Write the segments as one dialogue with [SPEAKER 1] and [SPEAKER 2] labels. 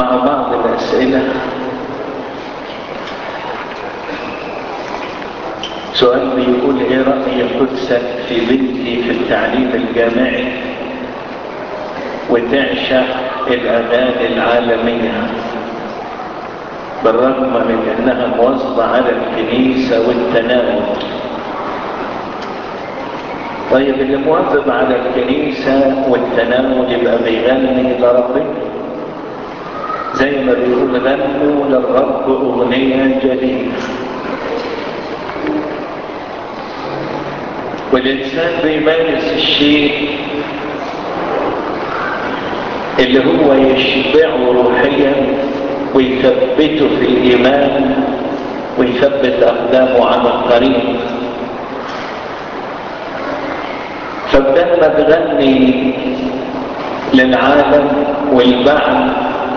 [SPEAKER 1] مع بعض الأسئلة سؤال بيقول ايه رأي قدسك في بنتي في التعليم الجامعي وتعشق الأغاني العالمية بالرغم من انها مواظبة على الكنيسة والتناول طيب اللي مواظب على الكنيسة والتناول يبقى بيغني لربنا زي ما بيقول غنوا للرب أغنية جديدة والإنسان بيمارس الشيء اللي هو يشبعه روحيا ويثبته في الإيمان ويثبت أقدامه على الطريق فبدل ما تغني للعالم والبعد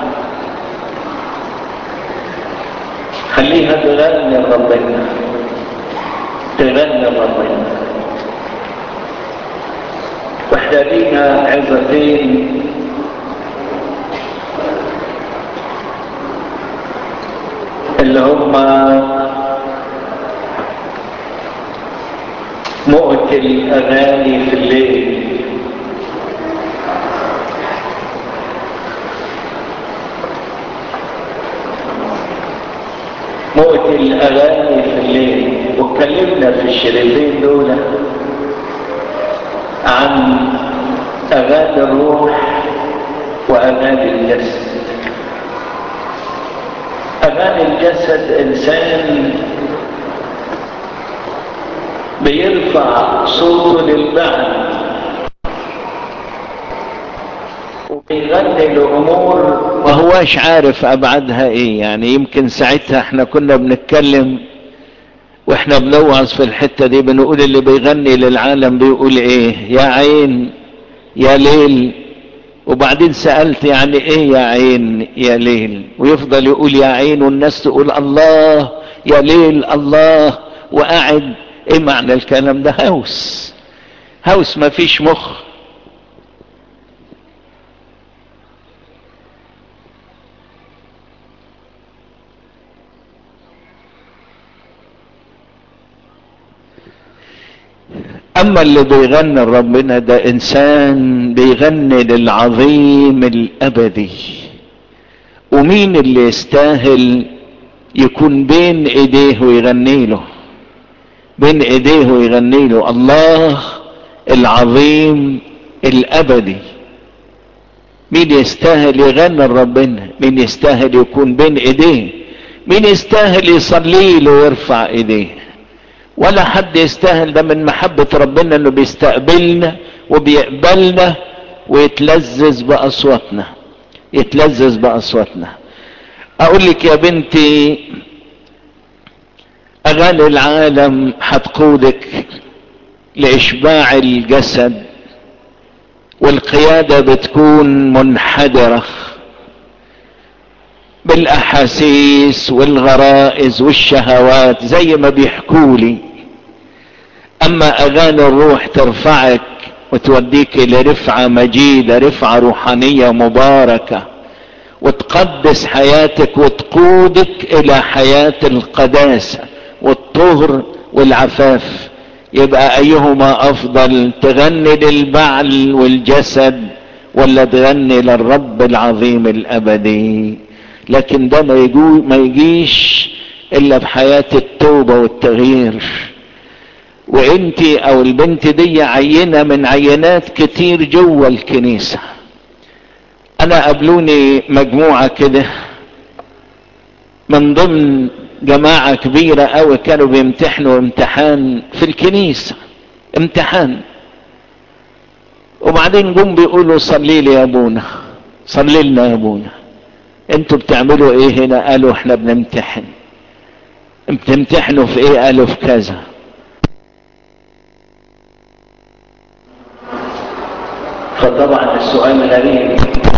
[SPEAKER 1] خليها تغني لربنا تغني لربنا واحنا لينا عظتين اللي هما مؤت الأغاني في الليل مؤت الأغاني في الليل واتكلمنا في الشريطين دول عن أغاني الروح وأغاني الجسد أغاني الجسد إنسان بيرفع صوته للبعد وبيغني لأمور
[SPEAKER 2] ما هواش عارف أبعادها إيه يعني يمكن ساعتها احنا كنا بنتكلم واحنا بنوعظ في الحتة دي بنقول اللي بيغني للعالم بيقول ايه يا عين يا ليل وبعدين سألت يعني ايه يا عين يا ليل ويفضل يقول يا عين والناس تقول الله يا ليل الله وقاعد ايه معنى الكلام ده هوس هوس ما فيش مخ اما اللي بيغني لربنا ده انسان بيغني للعظيم الابدي ومين اللي يستاهل يكون بين ايديه ويغني له بين ايديه ويغني له الله العظيم الابدي مين يستاهل يغني لربنا مين يستاهل يكون بين ايديه مين يستاهل يصلي له ويرفع ايديه ولا حد يستاهل ده من محبة ربنا انه بيستقبلنا وبيقبلنا ويتلذذ باصواتنا يتلذذ باصواتنا اقول لك يا بنتي اغاني العالم هتقودك لاشباع الجسد والقيادة بتكون منحدرة بالاحاسيس والغرائز والشهوات زي ما بيحكوا لي اما اغاني الروح ترفعك وتوديك لرفعة مجيدة رفعة روحانية مباركة وتقدس حياتك وتقودك الى حياة القداسة والطهر والعفاف يبقى ايهما افضل تغني للبعل والجسد ولا تغني للرب العظيم الابدي لكن ده ما, يجو ما يجيش الا بحياة التوبة والتغيير وانتي او البنت دي عينة من عينات كتير جوه الكنيسة انا قابلوني مجموعة كده من ضمن جماعة كبيرة قوي كانوا بيمتحنوا امتحان في الكنيسة امتحان وبعدين جم بيقولوا صلي لي يا ابونا صلي لنا يا ابونا انتوا بتعملوا ايه هنا قالوا احنا بنمتحن بتمتحنوا في ايه قالوا في كذا
[SPEAKER 1] فطبعا السؤال غريب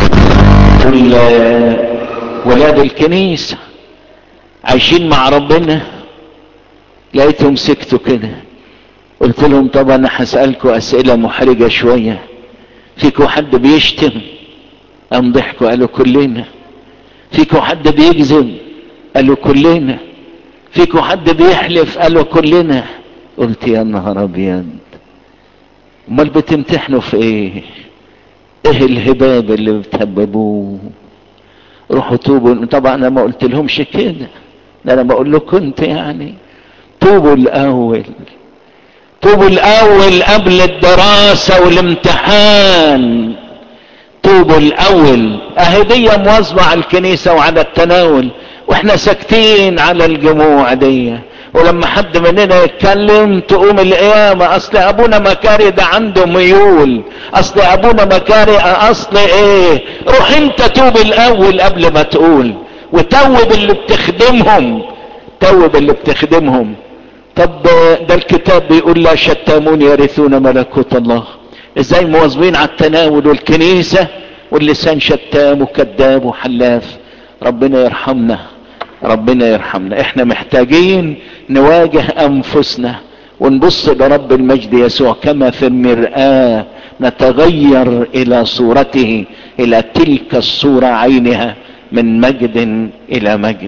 [SPEAKER 2] ولاد الكنيسة عايشين مع ربنا لقيتهم سكتوا كده قلت لهم طبعا انا هسألكم اسئلة محرجة شوية فيكم حد بيشتم ام ضحكوا قالوا كلنا فيكم حد بيكذب قالوا كلنا فيكم حد بيحلف قالوا كلنا قلت يا نهار ابيض امال بتمتحنوا في ايه ايه الهباب اللي بتهببوه روحوا توبوا طبعا انا ما قلت لهمش كده ده انا بقول لكم انت يعني توبوا الاول توبوا الاول قبل الدراسة والامتحان توبوا الاول اهي دي مواظبة على الكنيسة وعلى التناول واحنا ساكتين على الجموع دي ولما حد مننا يتكلم تقوم القيامة اصل ابونا مكاري ده عنده ميول اصل ابونا مكاري اصل ايه روح انت توب الاول قبل ما تقول وتوب اللي بتخدمهم توب اللي بتخدمهم طب ده الكتاب بيقول لا شتامون يرثون ملكوت الله ازاي مواظبين على التناول والكنيسة واللسان شتام وكذاب وحلاف ربنا يرحمنا ربنا يرحمنا احنا محتاجين نواجه انفسنا ونبص لرب المجد يسوع كما في المرآة نتغير الى صورته الى تلك الصورة عينها من مجد الى مجد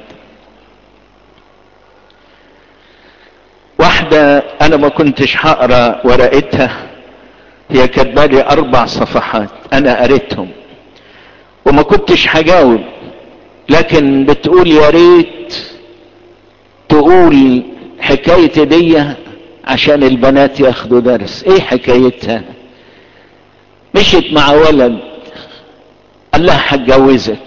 [SPEAKER 2] واحدة انا ما كنتش هقرا ورقتها هي كاتبالي اربع صفحات انا قريتهم وما كنتش هجاوب لكن بتقول يا ريت تقول حكايتي دي عشان البنات ياخدوا درس ايه حكايتها مشيت مع ولد قال لها هتجوزك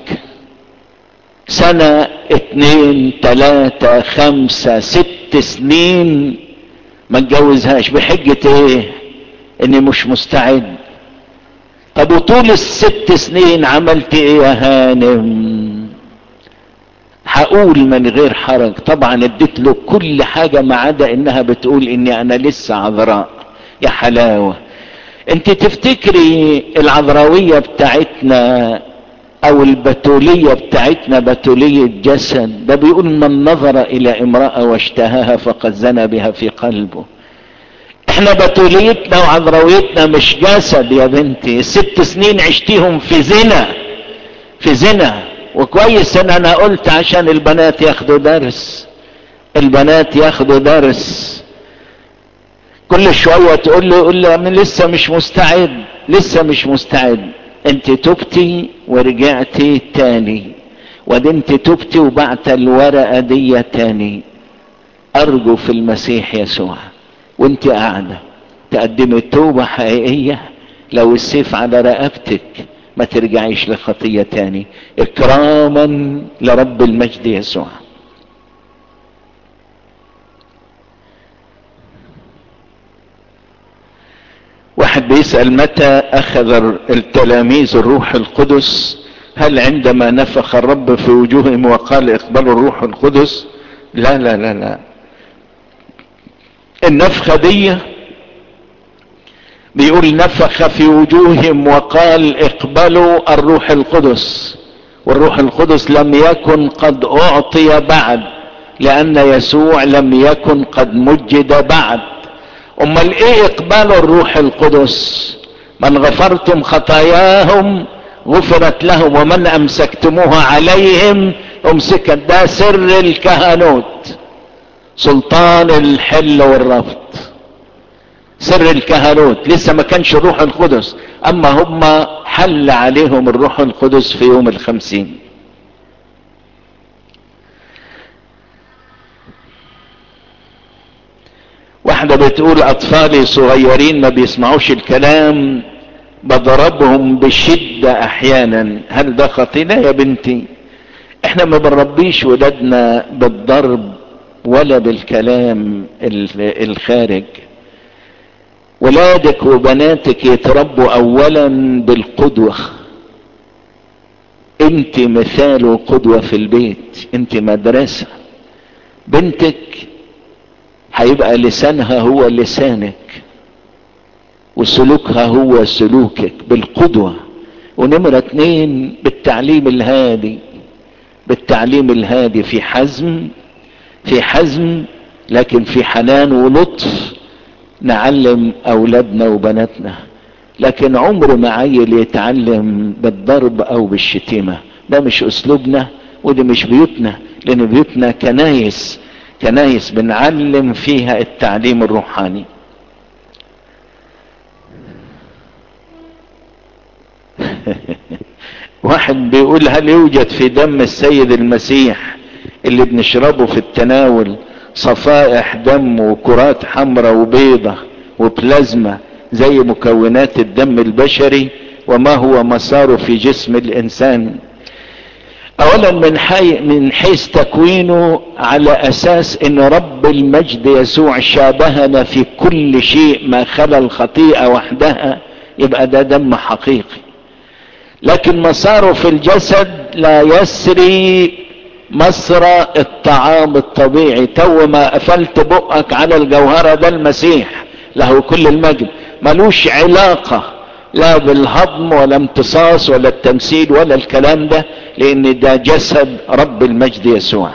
[SPEAKER 2] سنة اتنين تلاتة خمسة ست سنين ما اتجوزهاش بحجة ايه اني مش مستعد طب وطول الست سنين عملت ايه يا هانم هقول من غير حرج طبعا اديت له كل حاجة ما عدا انها بتقول اني انا لسه عذراء يا حلاوة انت تفتكري العذراوية بتاعتنا او البتولية بتاعتنا بتولية جسد ده بيقول من نظر الى امرأة واشتهاها فقد زنى بها في قلبه احنا بتوليتنا وعذراويتنا مش جسد يا بنتي الست سنين عشتيهم في زنا في زنا وكويس ان انا قلت عشان البنات ياخدوا درس البنات ياخدوا درس كل شوية تقول له يقول له انا لسه مش مستعد لسه مش مستعد انت تبتي ورجعتي تاني ودي انت تبتي وبعت الورقة دي تاني ارجو في المسيح يسوع وانت قاعدة تقدمي توبة حقيقية لو السيف على رقبتك ما ترجعيش لخطية تاني اكراما لرب المجد يسوع واحد بيسأل متى اخذ التلاميذ الروح القدس هل عندما نفخ الرب في وجوههم وقال اقبلوا الروح القدس لا لا لا لا النفخة دي بيقول نفخ في وجوههم وقال اقبلوا الروح القدس والروح القدس لم يكن قد اعطي بعد لان يسوع لم يكن قد مجد بعد امال ايه اقبال الروح القدس من غفرتم خطاياهم غفرت لهم ومن امسكتموها عليهم امسكت ده سر الكهنوت سلطان الحل والرفض سر الكهنوت لسه ما كانش الروح القدس اما هم حل عليهم الروح القدس في يوم الخمسين واحدة بتقول اطفالي صغيرين ما بيسمعوش الكلام بضربهم بشدة احيانا هل ده خطينا يا بنتي احنا ما بنربيش ولادنا بالضرب ولا بالكلام الخارج ولادك وبناتك يتربوا اولا بالقدوة انت مثال وقدوة في البيت انت مدرسة بنتك هيبقى لسانها هو لسانك وسلوكها هو سلوكك بالقدوة ونمرة اتنين بالتعليم الهادي بالتعليم الهادي في حزم في حزم لكن في حنان ولطف نعلم اولادنا وبناتنا لكن عمر ما عيل يتعلم بالضرب او بالشتيمة ده مش اسلوبنا ودي مش بيوتنا لان بيوتنا كنايس كنايس بنعلم فيها التعليم الروحاني واحد بيقول هل يوجد في دم السيد المسيح اللي بنشربه في التناول صفائح دم وكرات حمراء وبيضة وبلازما زي مكونات الدم البشري وما هو مساره في جسم الانسان اولا من حي من حيث تكوينه على اساس ان رب المجد يسوع شابهنا في كل شيء ما خلا الخطيئه وحدها يبقى ده دم حقيقي لكن مساره في الجسد لا يسري مسرى الطعام الطبيعي تو ما قفلت بقك على الجوهرة ده المسيح له كل المجد ملوش علاقة لا بالهضم ولا امتصاص ولا التمثيل ولا الكلام ده لان ده جسد رب المجد يسوع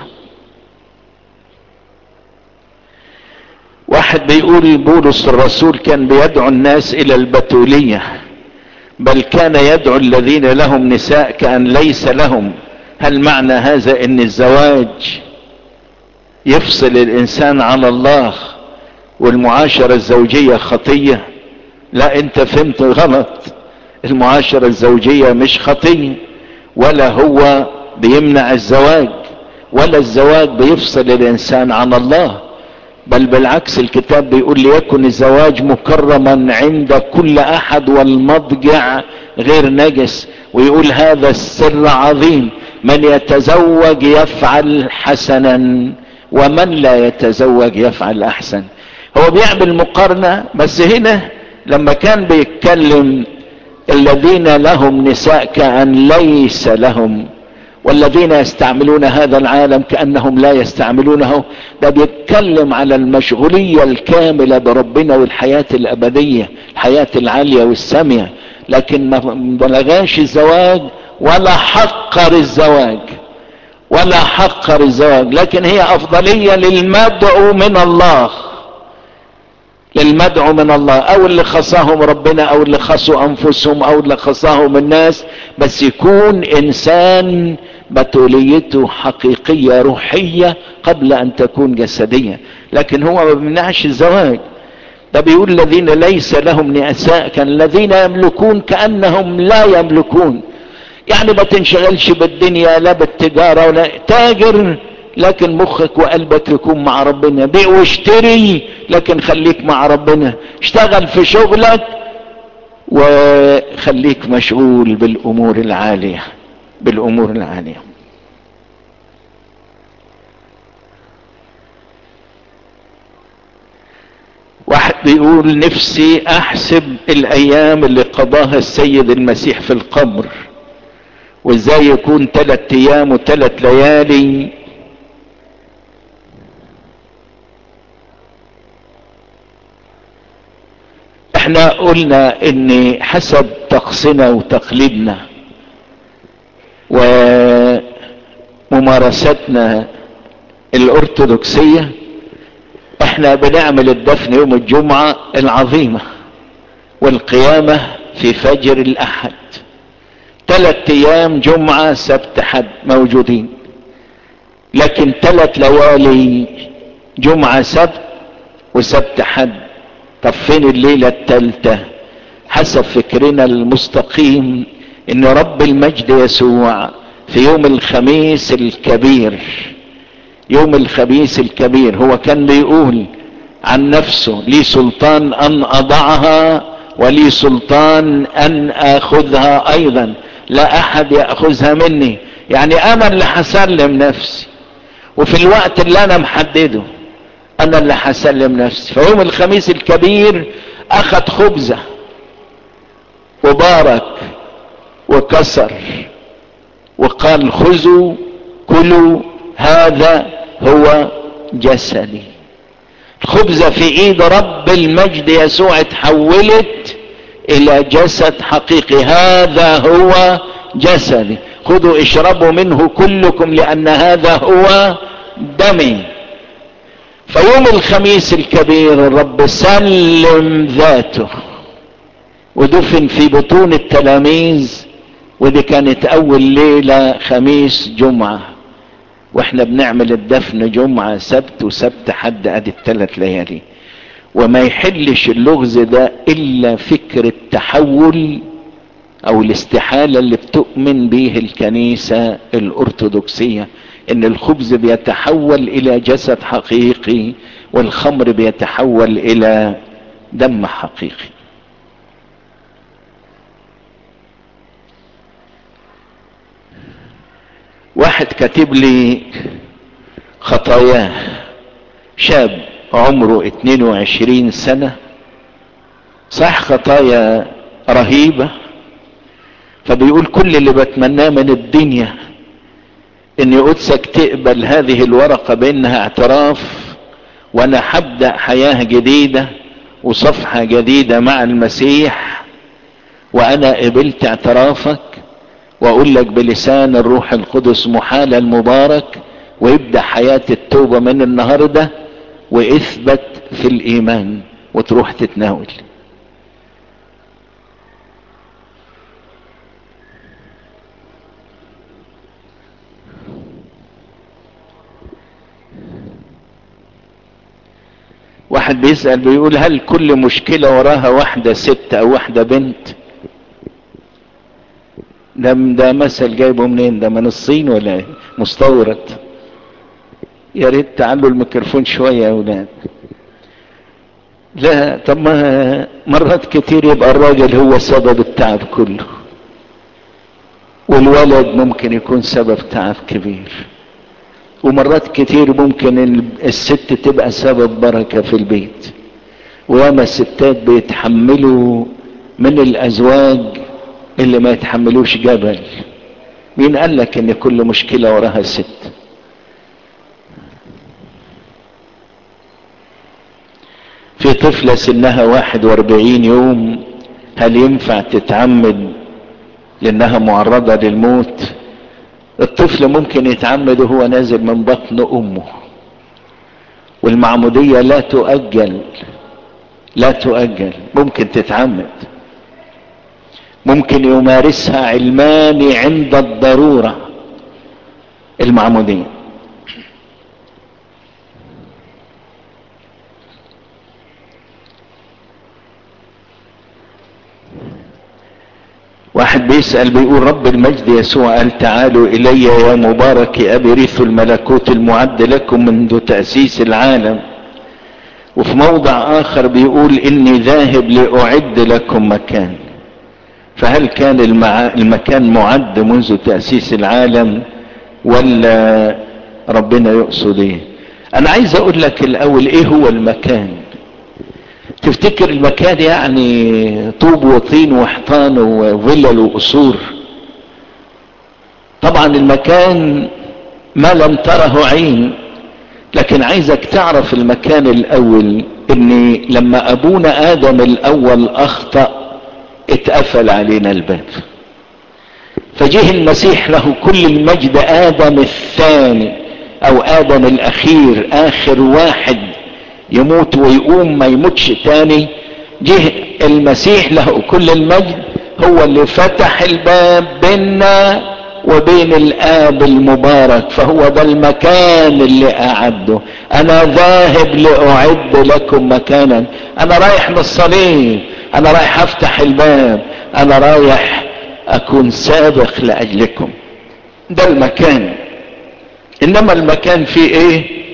[SPEAKER 2] واحد بيقول بولس الرسول كان بيدعو الناس الى البتولية بل كان يدعو الذين لهم نساء كأن ليس لهم هل معنى هذا ان الزواج يفصل الانسان عن الله والمعاشرة الزوجية خطية لا انت فهمت غلط المعاشرة الزوجية مش خطية ولا هو بيمنع الزواج ولا الزواج بيفصل الانسان عن الله بل بالعكس الكتاب بيقول ليكن الزواج مكرما عند كل احد والمضجع غير نجس ويقول هذا السر عظيم من يتزوج يفعل حسنا ومن لا يتزوج يفعل احسن هو بيعمل مقارنة بس هنا لما كان بيتكلم الذين لهم نساء كأن ليس لهم والذين يستعملون هذا العالم كأنهم لا يستعملونه ده بيتكلم على المشغولية الكاملة بربنا والحياة الأبدية الحياة العالية والسامية لكن ما بلغاش الزواج ولا حقر الزواج ولا حقر الزواج لكن هي أفضلية للمدعو من الله للمدعو من الله او اللي خصاهم ربنا او اللي خصوا انفسهم او اللي خصاهم الناس بس يكون انسان بتوليته حقيقية روحية قبل ان تكون جسدية لكن هو ما بيمنعش الزواج ده بيقول الذين ليس لهم نساء كان الذين يملكون كأنهم لا يملكون يعني ما تنشغلش بالدنيا لا بالتجارة ولا تاجر لكن مخك وقلبك يكون مع ربنا بيع واشتري لكن خليك مع ربنا اشتغل في شغلك وخليك مشغول بالامور العالية بالامور العالية واحد بيقول نفسي احسب الايام اللي قضاها السيد المسيح في القبر وازاي يكون ثلاث ايام وثلاث ليالي احنا قلنا ان حسب طقسنا وتقليدنا وممارستنا الارثوذكسية احنا بنعمل الدفن يوم الجمعة العظيمة والقيامة في فجر الاحد ثلاث ايام جمعة سبت حد موجودين لكن ثلاث لوالي جمعة سبت وسبت حد طب فين الليلة التالتة حسب فكرنا المستقيم ان رب المجد يسوع في يوم الخميس الكبير يوم الخميس الكبير هو كان بيقول عن نفسه لي سلطان ان اضعها ولي سلطان ان اخذها ايضا لا احد ياخذها مني يعني انا اللي هسلم نفسي وفي الوقت اللي انا محدده انا اللي هسلم نفسي فيوم الخميس الكبير اخذ خبزة وبارك وكسر وقال خذوا كلوا هذا هو جسدي الخبزة في ايد رب المجد يسوع اتحولت الى جسد حقيقي هذا هو جسدي خذوا اشربوا منه كلكم لان هذا هو دمي فيوم الخميس الكبير الرب سلم ذاته ودفن في بطون التلاميذ ودي كانت اول ليلة خميس جمعة واحنا بنعمل الدفن جمعة سبت وسبت حد ادي الثلاث ليالي وما يحلش اللغز ده الا فكر التحول او الاستحالة اللي بتؤمن به الكنيسة الارثوذكسية ان الخبز بيتحول الى جسد حقيقي والخمر بيتحول الى دم حقيقي واحد كاتب لي خطاياه شاب عمره 22 سنة صح خطايا رهيبة فبيقول كل اللي بتمناه من الدنيا ان قدسك تقبل هذه الورقة بانها اعتراف وانا هبدأ حياة جديدة وصفحة جديدة مع المسيح وانا قبلت اعترافك واقول لك بلسان الروح القدس محال المبارك ويبدأ حياة التوبة من النهاردة واثبت في الايمان وتروح تتناول واحد بيسأل بيقول هل كل مشكلة وراها واحدة ست او واحدة بنت ده ده مثل جايبه منين ده من الصين ولا ايه مستورد يا ريت تعلوا الميكروفون شوية يا اولاد لا طب ما مرات كتير يبقى الراجل هو سبب التعب كله والولد ممكن يكون سبب تعب كبير ومرات كتير ممكن الست تبقى سبب بركة في البيت وياما الستات بيتحملوا من الازواج اللي ما يتحملوش جبل مين قال لك ان كل مشكلة وراها ست في طفلة سنها واحد واربعين يوم هل ينفع تتعمد لانها معرضة للموت الطفل ممكن يتعمد وهو نازل من بطن امه والمعمودية لا تؤجل لا تؤجل ممكن تتعمد ممكن يمارسها علماني عند الضرورة المعمودية واحد بيسأل بيقول رب المجد يسوع قال تعالوا إلي يا مبارك أبي ريث الملكوت المعد لكم منذ تأسيس العالم وفي موضع آخر بيقول إني ذاهب لأعد لكم مكان فهل كان المع... المكان معد منذ تأسيس العالم ولا ربنا يقصد ايه انا عايز اقول لك الاول ايه هو المكان تفتكر المكان يعني طوب وطين وحيطان وفلل وقصور طبعا المكان ما لم تره عين لكن عايزك تعرف المكان الاول ان لما ابونا ادم الاول اخطأ اتقفل علينا الباب فجه المسيح له كل المجد ادم الثاني او ادم الاخير اخر واحد يموت ويقوم ما يموتش تاني جه المسيح له كل المجد هو اللي فتح الباب بيننا وبين الاب المبارك فهو ده المكان اللي اعده انا ذاهب لاعد لكم مكانا انا رايح للصليب انا رايح افتح الباب انا رايح اكون سابق لاجلكم ده المكان انما المكان فيه ايه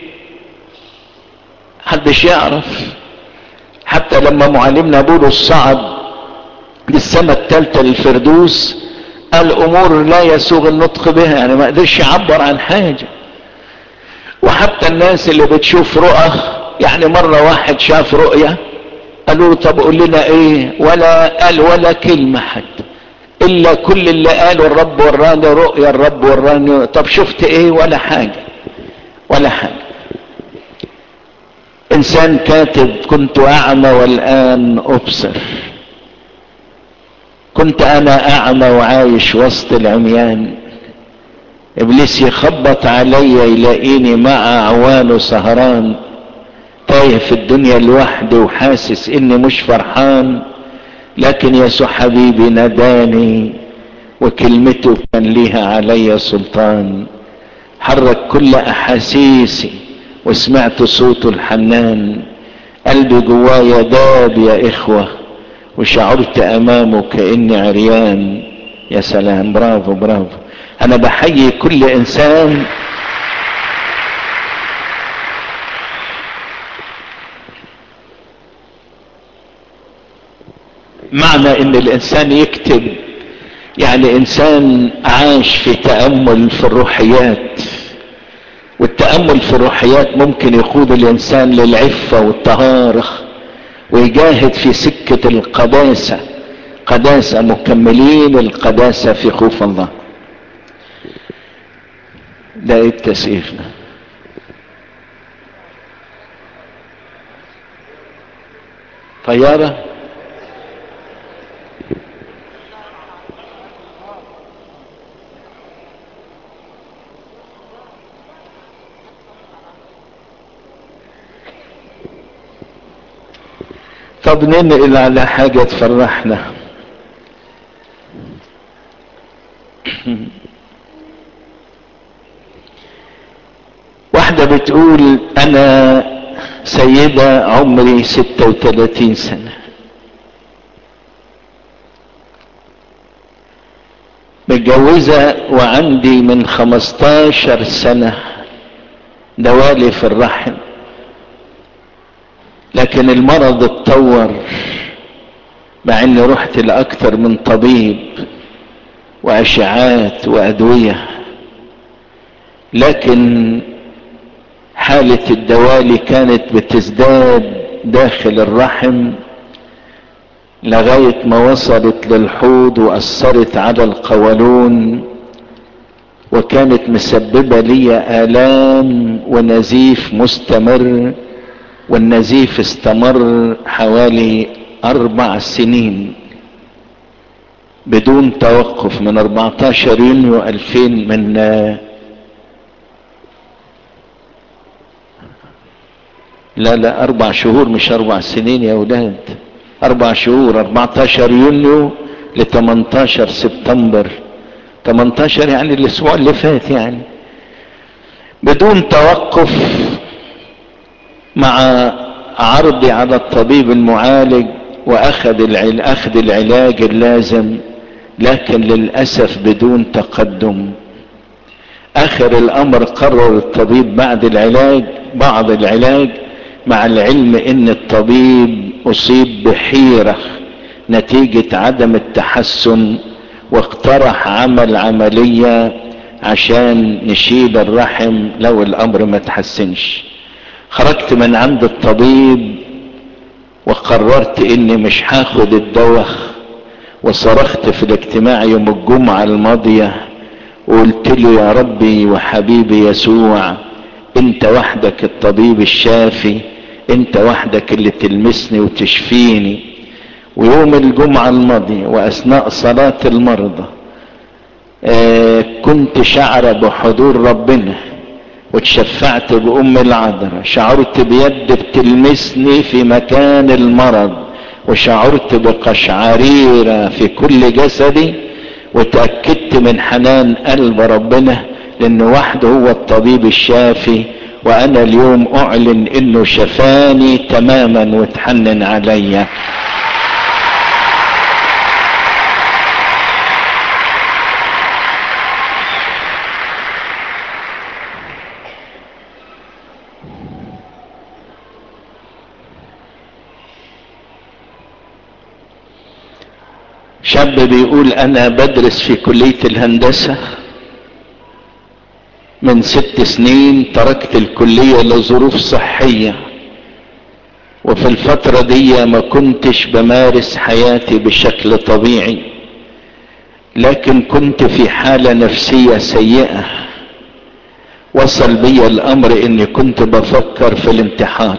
[SPEAKER 2] محدش يعرف حتى لما معلمنا بولس صعد للسماء الثالثة للفردوس قال امور لا يسوغ النطق بها يعني ما قدرش يعبر عن حاجة وحتى الناس اللي بتشوف رؤى يعني مرة واحد شاف رؤية قالوا له طب قول لنا ايه ولا قال ولا كلمة حتى الا كل اللي قاله الرب وراني رؤيا الرب وراني طب شفت ايه ولا حاجة ولا حاجة انسان كاتب كنت اعمى والان ابصر كنت انا اعمى وعايش وسط العميان ابليس يخبط عليا يلاقيني مع اعوانه سهران تايه في الدنيا لوحدي وحاسس اني مش فرحان لكن يسوع حبيبي ناداني وكلمته كان ليها علي سلطان حرك كل احاسيسي وسمعت صوته الحنان قلبي جوايا داب يا اخوة وشعرت امامه كاني عريان يا سلام برافو برافو انا بحيي كل انسان معنى ان الانسان يكتب يعني انسان عاش في تأمل في الروحيات والتأمل في الروحيات ممكن يقود الانسان للعفة والطهارة ويجاهد في سكة القداسة قداسة مكملين القداسة في خوف الله ده ايه التسقيف ده طيارة طب ننقل على حاجة تفرحنا واحدة بتقول انا سيدة عمري ستة وثلاثين سنة متجوزة وعندي من خمستاشر سنة دوالي في الرحم لكن المرض اتطور مع اني رحت لاكتر من طبيب واشعات وادوية لكن حالة الدوالي كانت بتزداد داخل الرحم لغاية ما وصلت للحوض واثرت على القولون وكانت مسببة لي آلام ونزيف مستمر والنزيف استمر حوالي اربع سنين بدون توقف من 14 يونيو 2000 من لا لا اربع شهور مش اربع سنين يا اولاد اربع شهور 14 يونيو ل 18 سبتمبر 18 يعني الاسبوع اللي فات يعني بدون توقف مع عرضي على الطبيب المعالج واخذ العل... اخذ العلاج اللازم لكن للاسف بدون تقدم اخر الامر قرر الطبيب بعد العلاج بعض العلاج مع العلم ان الطبيب اصيب بحيرة نتيجة عدم التحسن واقترح عمل عملية عشان نشيل الرحم لو الامر ما تحسنش خرجت من عند الطبيب وقررت اني مش هاخد الدواء وصرخت في الاجتماع يوم الجمعة الماضية وقلت له يا ربي وحبيبي يسوع انت وحدك الطبيب الشافي انت وحدك اللي تلمسني وتشفيني ويوم الجمعة الماضية واثناء صلاة المرضى آه كنت شعر بحضور ربنا وتشفعت بأم العذراء شعرت بيد بتلمسني في مكان المرض وشعرت بقشعريرة في كل جسدي وتأكدت من حنان قلب ربنا لأنه وحده هو الطبيب الشافي وأنا اليوم أعلن إنه شفاني تماما وتحنن عليا شاب بيقول انا بدرس في كلية الهندسة من ست سنين تركت الكلية لظروف صحية وفي الفترة دي ما كنتش بمارس حياتي بشكل طبيعي لكن كنت في حالة نفسية سيئة وصل بي الامر اني كنت بفكر في الانتحار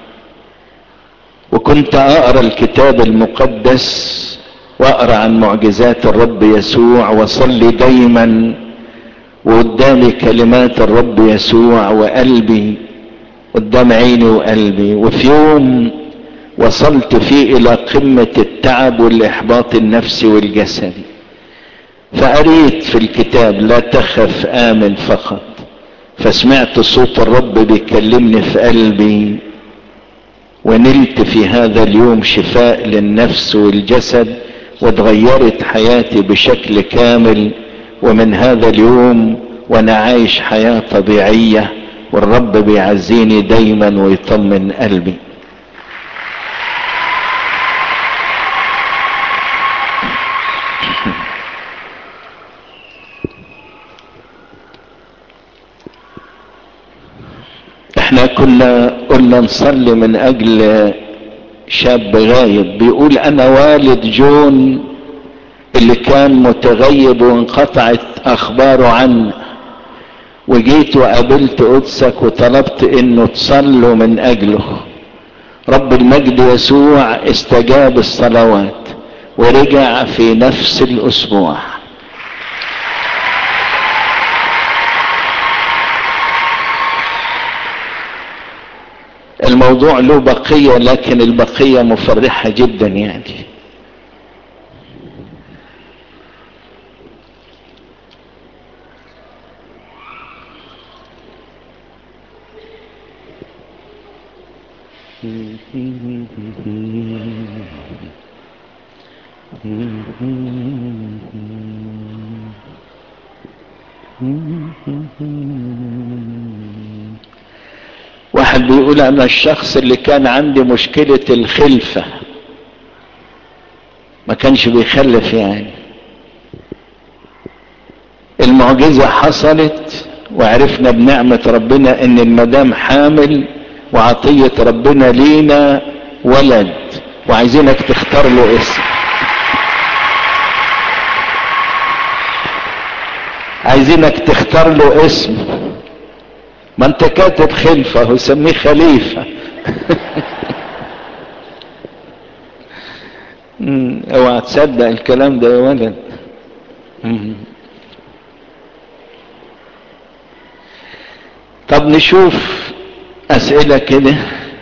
[SPEAKER 2] وكنت اقرا الكتاب المقدس واقرا عن معجزات الرب يسوع واصلي دايما وقدامي كلمات الرب يسوع وقلبي قدام عيني وقلبي وفي يوم وصلت فيه الى قمة التعب والاحباط النفسي والجسدي فقريت في الكتاب لا تخف امن فقط فسمعت صوت الرب بيكلمني في قلبي ونلت في هذا اليوم شفاء للنفس والجسد واتغيرت حياتي بشكل كامل ومن هذا اليوم وانا عايش حياة طبيعية والرب بيعزيني دايما ويطمن قلبي احنا كنا قلنا نصلي من اجل شاب غايب بيقول انا والد جون اللي كان متغيب وانقطعت اخباره عنه وجيت وقابلت قدسك وطلبت انه تصلوا من اجله رب المجد يسوع استجاب الصلوات ورجع في نفس الاسبوع الموضوع له بقية لكن البقية مفرحة جدا يعني واحد بيقول انا الشخص اللي كان عندي مشكلة الخلفة ما كانش بيخلف يعني المعجزة حصلت وعرفنا بنعمة ربنا ان المدام حامل وعطية ربنا لينا ولد وعايزينك تختار له اسم عايزينك تختار له اسم ما انت كاتب خلفة وسميه خليفة اوعى تصدق الكلام ده يا ولد طب نشوف اسئلة كده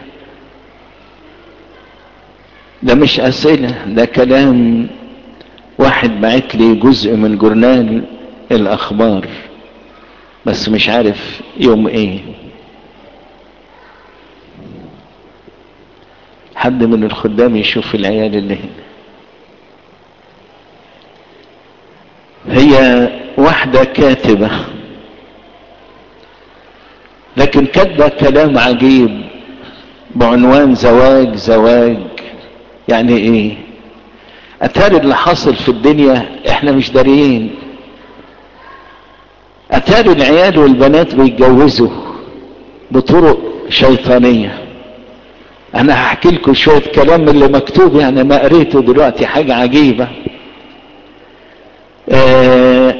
[SPEAKER 2] ده مش اسئلة ده كلام واحد بعت لي جزء من جورنال الاخبار بس مش عارف يوم ايه حد من الخدام يشوف العيال اللي هنا هي واحدة كاتبة لكن كاتبة كلام عجيب بعنوان زواج زواج يعني ايه اتاري اللي حاصل في الدنيا احنا مش داريين اتاري العيال والبنات بيتجوزوا بطرق شيطانية انا هحكي لكم شوية كلام من اللي مكتوب يعني ما قريته دلوقتي حاجة عجيبة اه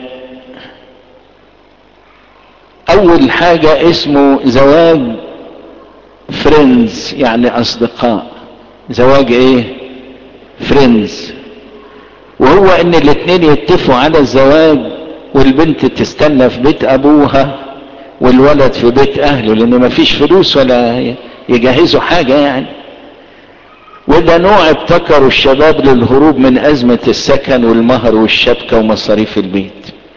[SPEAKER 2] اول حاجة اسمه زواج فريندز يعني اصدقاء زواج ايه فريندز وهو ان الاتنين يتفقوا على الزواج والبنت تستنى في بيت ابوها والولد في بيت اهله لان مفيش فلوس ولا يجهزوا حاجة يعني وده نوع ابتكروا الشباب للهروب من ازمة السكن والمهر والشبكة ومصاريف البيت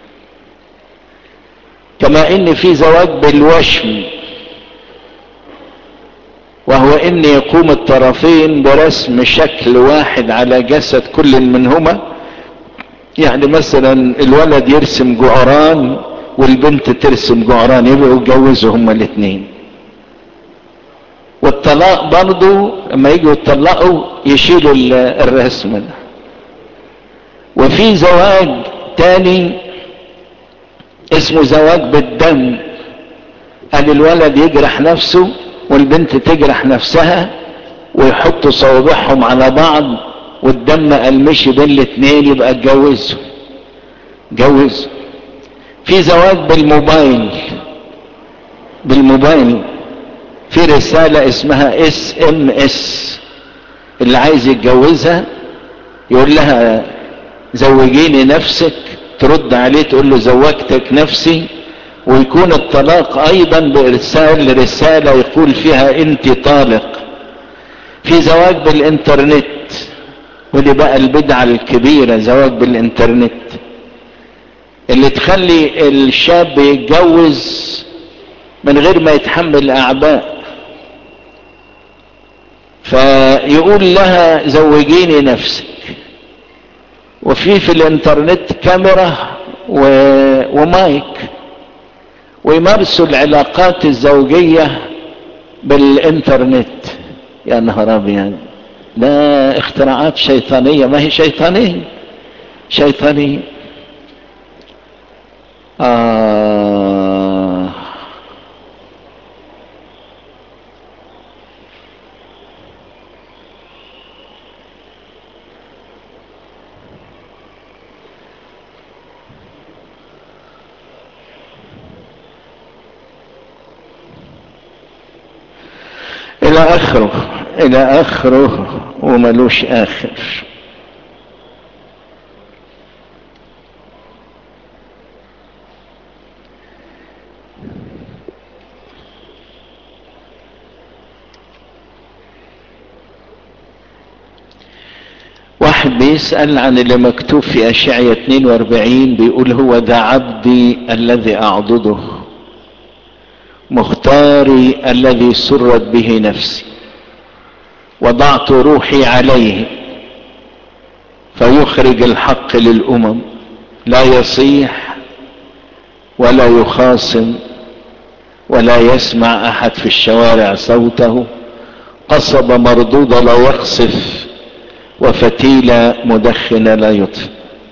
[SPEAKER 2] كما ان في زواج بالوشم وهو ان يقوم الطرفين برسم شكل واحد على جسد كل منهما يعني مثلا الولد يرسم جعران والبنت ترسم جعران يبقوا يتجوزوا هما الاثنين والطلاق برضو لما يجوا يطلقوا يشيلوا الرسم ده وفي زواج تاني اسمه زواج بالدم قال الولد يجرح نفسه والبنت تجرح نفسها ويحطوا صوابعهم على بعض والدم المشي بين الاثنين يبقى اتجوزوا جوز في زواج بالموبايل بالموبايل في رسالة اسمها اس ام اس اللي عايز يتجوزها يقول لها زوجيني نفسك ترد عليه تقول له زوجتك نفسي ويكون الطلاق ايضا بارسال رسالة يقول فيها انت طالق في زواج بالانترنت ودي بقى البدعة الكبيرة زواج بالانترنت اللي تخلي الشاب يتجوز من غير ما يتحمل اعباء فيقول لها زوجيني نفسك وفي في الانترنت كاميرا و... ومايك ويمارسوا العلاقات الزوجية بالانترنت يا نهار ابيض ده اختراعات شيطانية ما هي شيطانية شيطانية آه الى اخره الى اخره وملوش اخر واحد بيسأل عن اللي مكتوب في أشعية 42 بيقول هو ذا عبدي الذي أعضده مختاري الذي سرت به نفسي وضعت روحي عليه فيخرج الحق للأمم لا يصيح ولا يخاصم ولا يسمع أحد في الشوارع صوته قصب مردودة لا يقصف وفتيلة مدخنة لا يطفئ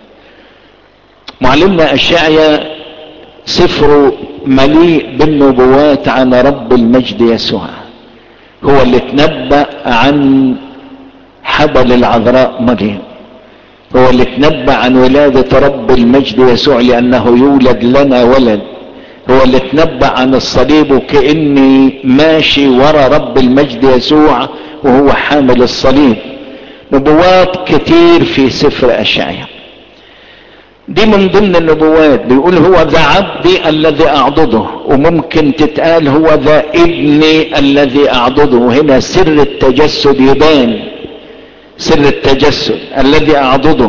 [SPEAKER 2] معلمنا أشعيا سفر مليء بالنبوات عن رب المجد يسوع هو اللي تنبأ عن حبل العذراء مريم هو اللي تنبأ عن ولادة رب المجد يسوع لأنه يولد لنا ولد هو اللي تنبأ عن الصليب وكأني ماشي ورا رب المجد يسوع وهو حامل الصليب نبوات كتير في سفر أشعيا دي من ضمن النبوات بيقول هو ذا عبدي الذي أعضده وممكن تتقال هو ذا ابني الذي أعضده وهنا سر التجسد يبان سر التجسد الذي أعضده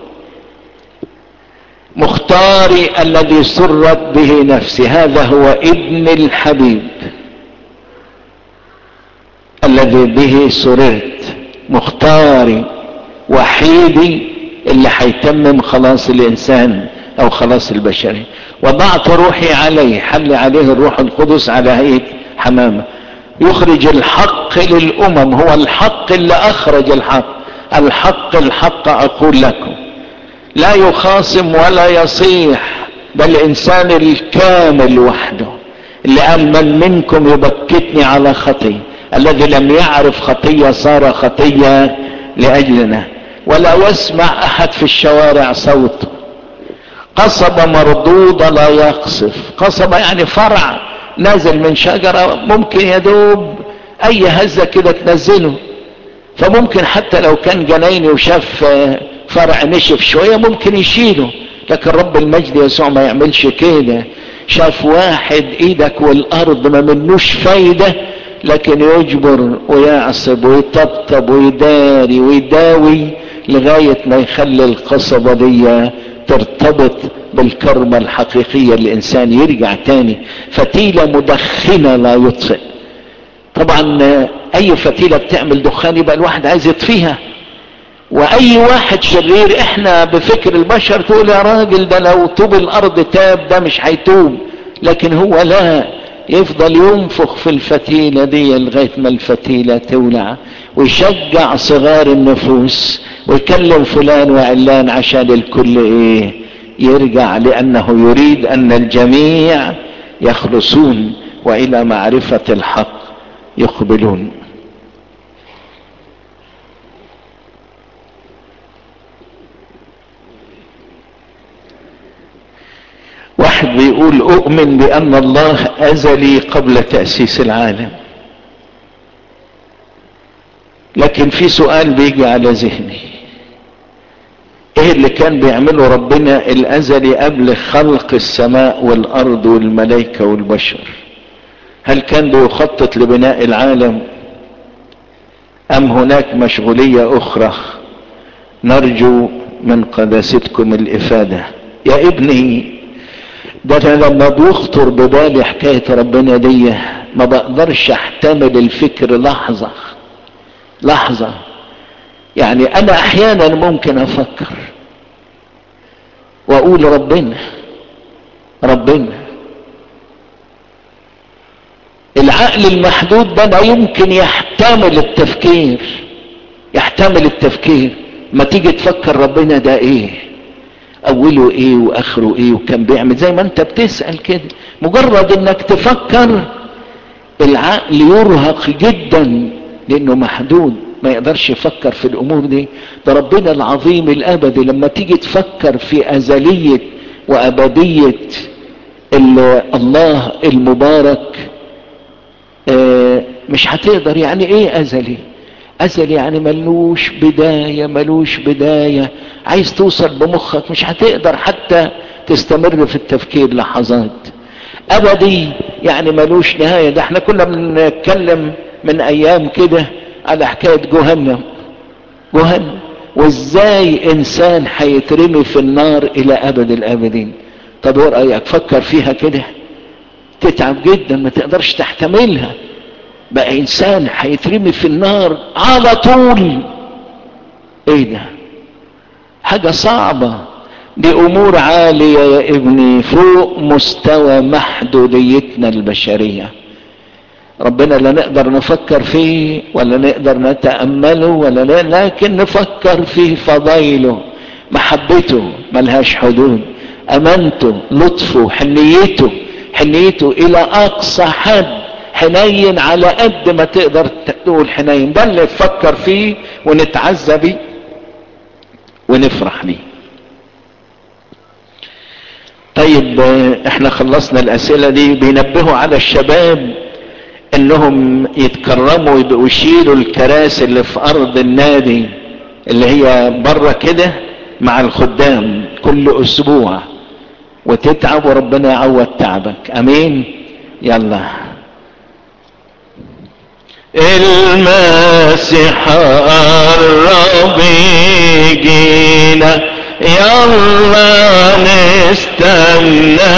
[SPEAKER 2] مختاري الذي سرت به نفسي هذا هو ابن الحبيب الذي به سررت مختاري وحيدي اللي هيتمم خلاص الانسان او خلاص البشري وضعت روحي عليه حل عليه الروح القدس على هيئه حمامه يخرج الحق للامم هو الحق اللي اخرج الحق الحق الحق اقول لكم لا يخاصم ولا يصيح بل الانسان الكامل وحده اللي قال من منكم يبكتني على خطيه الذي لم يعرف خطيه صار خطيه لاجلنا ولا يسمع احد في الشوارع صوته قصب مردود لا يقصف قصب يعني فرع نازل من شجرة ممكن يدوب اي هزة كده تنزله فممكن حتى لو كان جنايني وشاف فرع نشف شوية ممكن يشيله لكن رب المجد يسوع ما يعملش كده شاف واحد ايدك والارض ما منوش فايدة لكن يجبر ويعصب ويطبطب ويداري ويداوي لغاية ما يخلي القصبة دي ترتبط بالكرمة الحقيقية الانسان يرجع تاني فتيلة مدخنة لا يطفئ طبعا اي فتيلة بتعمل دخان يبقى الواحد عايز يطفيها واي واحد شرير احنا بفكر البشر تقول يا راجل ده لو طوب الارض تاب ده مش هيتوب لكن هو لا يفضل ينفخ في الفتيلة دي لغاية ما الفتيلة تولع ويشجع صغار النفوس ويكلم فلان وعلان عشان الكل ايه يرجع لانه يريد ان الجميع يخلصون والى معرفة الحق يقبلون واحد بيقول اؤمن بان الله ازلي قبل تأسيس العالم لكن في سؤال بيجي على ذهني ايه اللي كان بيعمله ربنا الازلي قبل خلق السماء والارض والملائكة والبشر هل كان بيخطط لبناء العالم ام هناك مشغولية اخرى نرجو من قداستكم الافادة يا ابني ده انا لما بيخطر ببالي حكاية ربنا دي ما بقدرش احتمل الفكر لحظة لحظة يعني انا احيانا ممكن افكر واقول ربنا ربنا العقل المحدود ده لا يمكن يحتمل التفكير يحتمل التفكير ما تيجي تفكر ربنا ده ايه اوله ايه واخره ايه وكان بيعمل زي ما انت بتسأل كده مجرد انك تفكر العقل يرهق جدا لانه محدود ما يقدرش يفكر في الامور دي ده ربنا العظيم الابدي لما تيجي تفكر في ازلية وابدية الله المبارك آه مش هتقدر يعني ايه ازلي ازلي يعني ملوش بداية ملوش بداية عايز توصل بمخك مش هتقدر حتى تستمر في التفكير لحظات ابدي يعني ملوش نهاية ده احنا كنا بنتكلم من ايام كده على حكاية جهنم جهنم وازاي انسان هيترمي في النار الى ابد الابدين طب ايه رايك فكر فيها كده تتعب جدا ما تقدرش تحتملها بقى انسان هيترمي في النار على طول ايه ده حاجة صعبة دي امور عالية يا ابني فوق مستوى محدوديتنا البشرية ربنا لا نقدر نفكر فيه ولا نقدر نتأمله ولا لا لكن نفكر في فضائله محبته ملهاش حدود امانته لطفه حنيته حنيته الى اقصى حد حنين على قد ما تقدر تقول حنين ده اللي نفكر فيه ونتعزى بيه ونفرح بيه طيب احنا خلصنا الاسئله دي بينبهوا على الشباب انهم يتكرموا يبقوا يشيلوا الكراسي اللي في ارض النادي اللي هي بره كده مع الخدام كل اسبوع وتتعب وربنا يعوض تعبك امين يلا
[SPEAKER 3] المسيح قرب يجينا يلا نستنى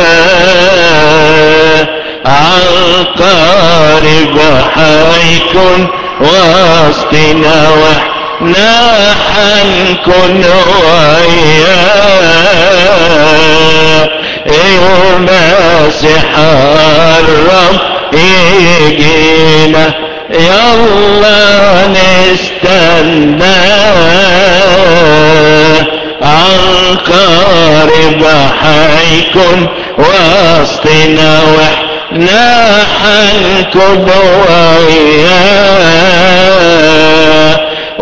[SPEAKER 3] عالقارب حيكون وسطنا واحنا حنكون وياه المسيح قرب يجينا يلا نستنى عالقارب حيكون وسطنا واحنا حنكون وياه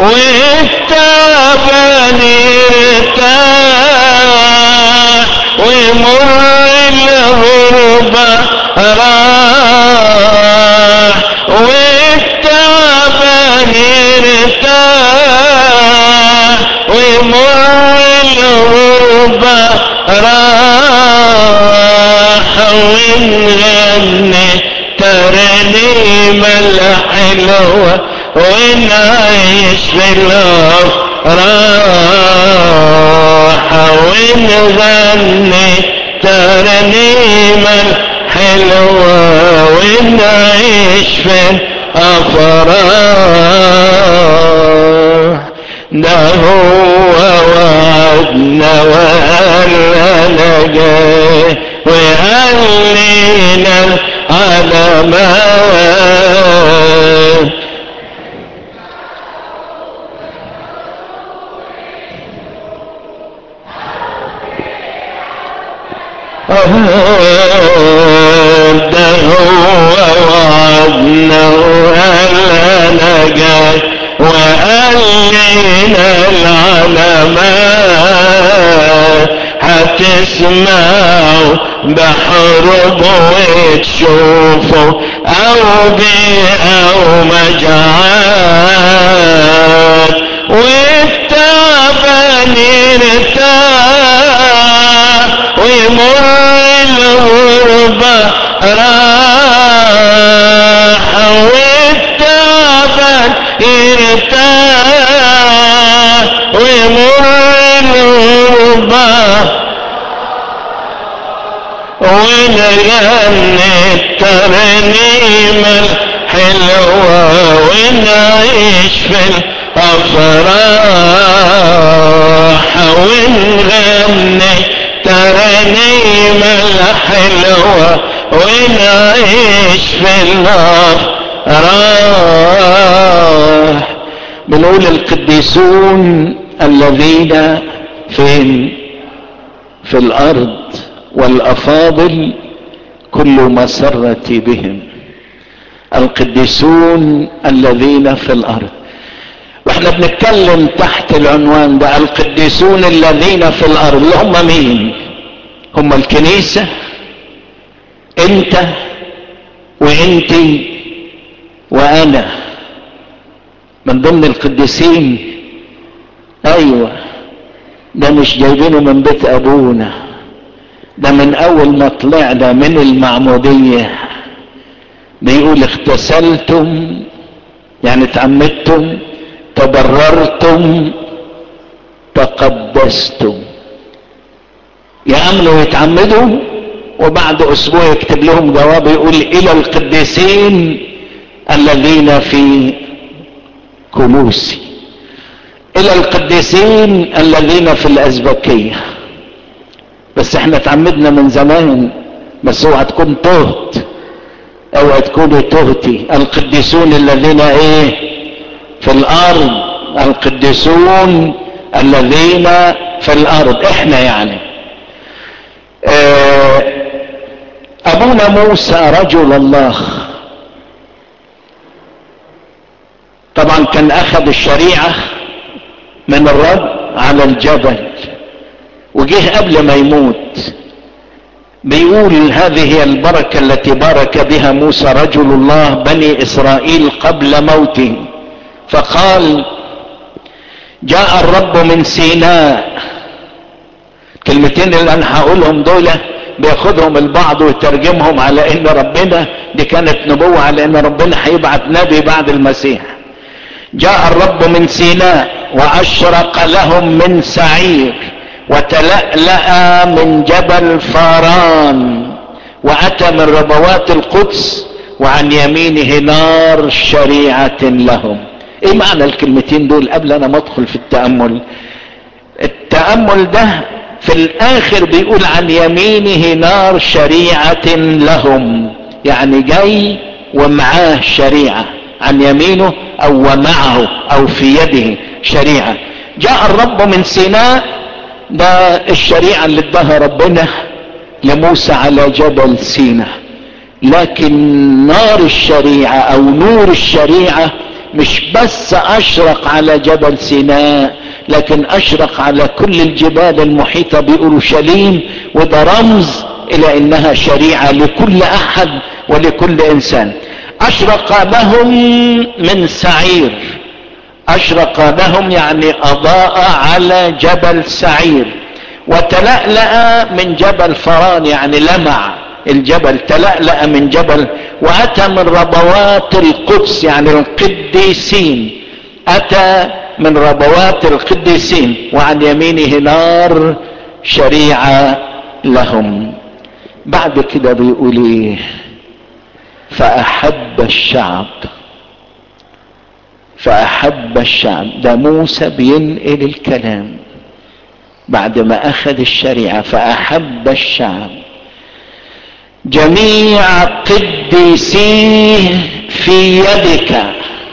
[SPEAKER 3] والتعبان يرتاح ويمر الغربة راح والتعبان يرتاح ويمر الغربة راح ونغني ترنيمة الحلوة ونعيش في الأفراح ونغني ترنيمة الحلوة ونعيش في الأفراح ده هو وعدنا وقال أنا جاي وقال لنا العلامات ده هو وعدنا وقال انا جاي وقال لنا العلامات هتسمعوا بحرب وتشوفوا او بيئة او مجاعات والتعبان يرتاح ويمر الغربة راح والتعبان يرتاح ويمر الغربة ونغني الترنيمة الحلوة ونعيش في الأفراح ونغني الترنيمة الحلوة ونعيش في الأفراح
[SPEAKER 2] بنقول القديسون الذين فين في الارض والافاضل كل مسرتي بهم القديسون الذين في الارض واحنا بنتكلم تحت العنوان ده القديسون الذين في الارض اللي هم مين هم الكنيسة انت وانت وانا من ضمن القديسين ايوه ده مش جايبينه من بيت ابونا ده من اول ما طلعنا من المعمودية بيقول اغتسلتم يعني تعمدتم تبررتم تقدستم يأمنوا ويتعمدوا وبعد اسبوع يكتب لهم جواب يقول الى القديسين الذين في كنوسي الى القديسين الذين في الازبكية بس احنا تعمدنا من زمان بس اوعى تكون تهت اوعى تكونوا تهتي القديسون الذين ايه في الارض القديسون الذين في الارض احنا يعني اه ابونا موسى رجل الله طبعا كان اخذ الشريعة من الرب على الجبل وجه قبل ما يموت بيقول هذه هي البركة التي بارك بها موسى رجل الله بني اسرائيل قبل موته فقال جاء الرب من سيناء الكلمتين اللي انا هقولهم دول بياخدهم البعض ويترجمهم على ان ربنا دي كانت نبوة على ان ربنا هيبعت نبي بعد المسيح جاء الرب من سيناء واشرق لهم من سعير وتلألأ من جبل فاران واتى من ربوات القدس وعن يمينه نار شريعة لهم ايه معنى الكلمتين دول قبل انا ما ادخل في التأمل التأمل ده في الاخر بيقول عن يمينه نار شريعة لهم يعني جاي ومعاه شريعة عن يمينه او ومعه او في يده شريعة جاء الرب من سيناء ده الشريعة اللي اداها ربنا لموسى على جبل سيناء لكن نار الشريعة او نور الشريعة مش بس اشرق على جبل سيناء لكن اشرق على كل الجبال المحيطة باورشليم وده رمز الى انها شريعة لكل احد ولكل انسان اشرق لهم من سعير اشرق لهم يعني اضاء على جبل سعير وتلألأ من جبل فران يعني لمع الجبل تلألأ من جبل واتى من ربوات القدس يعني القديسين اتى من ربوات القديسين وعن يمينه نار شريعة لهم بعد كده بيقول ايه فاحب الشعب فاحب الشعب ده موسى بينقل الكلام بعد ما اخذ الشريعة فاحب الشعب جميع قديسيه في يدك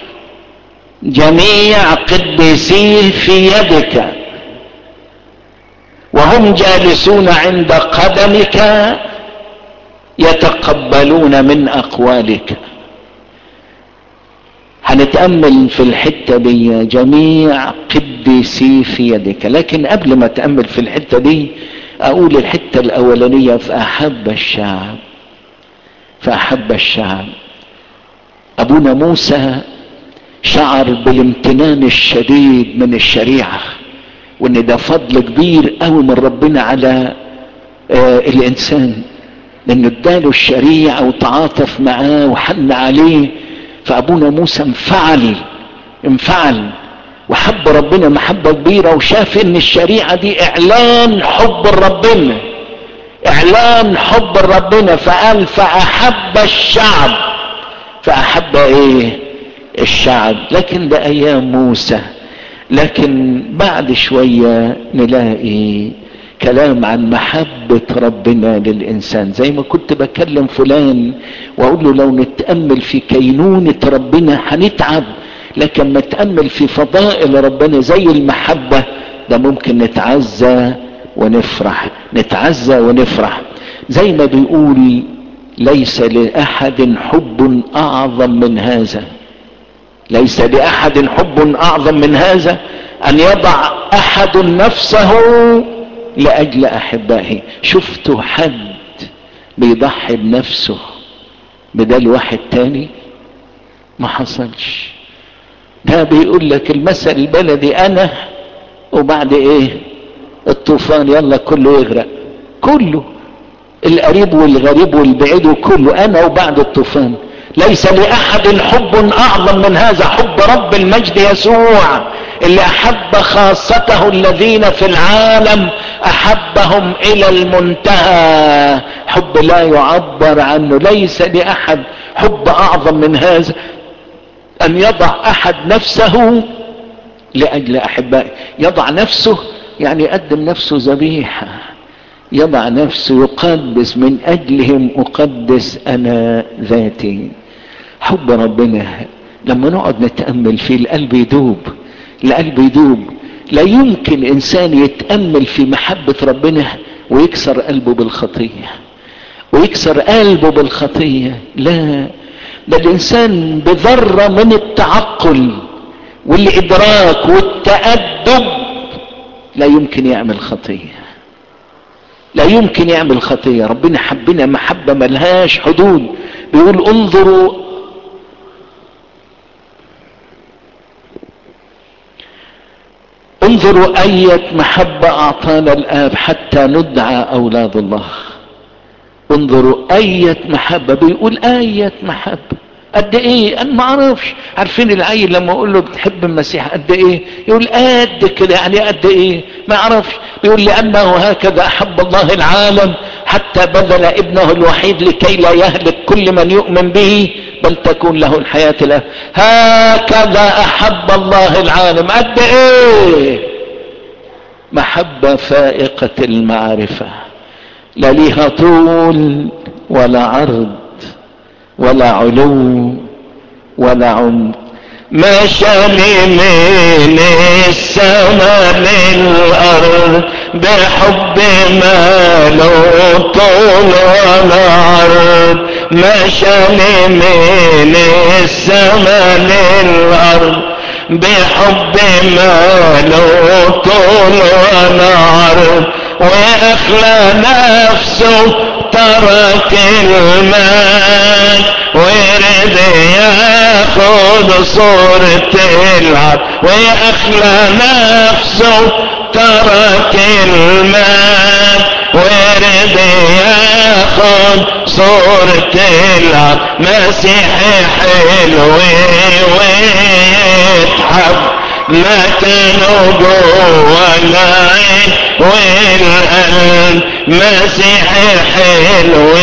[SPEAKER 2] جميع قديسيه في يدك وهم جالسون عند قدمك يتقبلون من اقوالك هنتأمل في الحتة دي جميع قديسي في يدك لكن قبل ما تأمل في الحتة دي اقول الحتة الاولانية فاحب الشعب فاحب الشعب ابونا موسى شعر بالامتنان الشديد من الشريعة وان ده فضل كبير قوي من ربنا على آه الانسان لانه اداله الشريعة وتعاطف معاه وحن عليه فابونا موسى انفعل انفعل وحب ربنا محبة كبيرة وشاف ان الشريعة دي اعلان حب ربنا اعلان حب ربنا فقال فاحب الشعب فاحب ايه الشعب لكن ده ايام موسى لكن بعد شوية نلاقي كلام عن محبة ربنا للإنسان زي ما كنت بكلم فلان وأقول له لو نتأمل في كينونة ربنا هنتعب لكن ما نتأمل في فضائل ربنا زي المحبة ده ممكن نتعزى ونفرح نتعزى ونفرح زي ما بيقول ليس لأحد حب أعظم من هذا ليس لأحد حب أعظم من هذا أن يضع أحد نفسه لأجل أحبائه شفتوا حد بيضحي بنفسه بدل واحد تاني ما حصلش ده بيقول لك المثل البلدي أنا وبعد إيه الطوفان يلا كله يغرق كله القريب والغريب والبعيد وكله أنا وبعد الطوفان ليس لأحد حب أعظم من هذا حب رب المجد يسوع اللي أحب خاصته الذين في العالم أحبهم إلى المنتهى حب لا يعبر عنه ليس لأحد حب أعظم من هذا أن يضع أحد نفسه لأجل أحبائه يضع نفسه يعني يقدم نفسه ذبيحة يضع نفسه يقدس من أجلهم أقدس أنا ذاتي حب ربنا لما نقعد نتأمل فيه القلب يدوب القلب يدوب لا يمكن إنسان يتأمل في محبة ربنا ويكسر قلبه بالخطية ويكسر قلبه بالخطية لا ده الإنسان بذرة من التعقل والإدراك والتأدب لا يمكن يعمل خطيه لا يمكن يعمل خطية ربنا حبنا محبة ملهاش حدود بيقول انظروا انظروا أية محبة أعطانا الآب حتى ندعى أولاد الله انظروا أية محبة بيقول آية محبة قد ايه انا ما اعرفش عارفين العيل لما اقول له بتحب المسيح قد ايه يقول قد كده يعني قد ايه ما اعرفش يقول لانه هكذا احب الله العالم حتى بذل ابنه الوحيد لكي لا يهلك كل من يؤمن به بل تكون له الحياة له هكذا احب الله العالم قد ايه محبة فائقة المعرفة لا ليها طول ولا عرض ولا علو ولا عمق
[SPEAKER 3] مشاني من السماء للأرض بحب ما له طول ولا عرض مشاني من السماء للأرض بحب ما له طول ولا عرض واخلى نفسه ترك المال ورد ياخد صورة العبد واخلى نفسه ترك المال ورد ياخد صورة العبد مسيحي حلو ويتحب ما كانوا جوا العين والقلب مسيحي حلو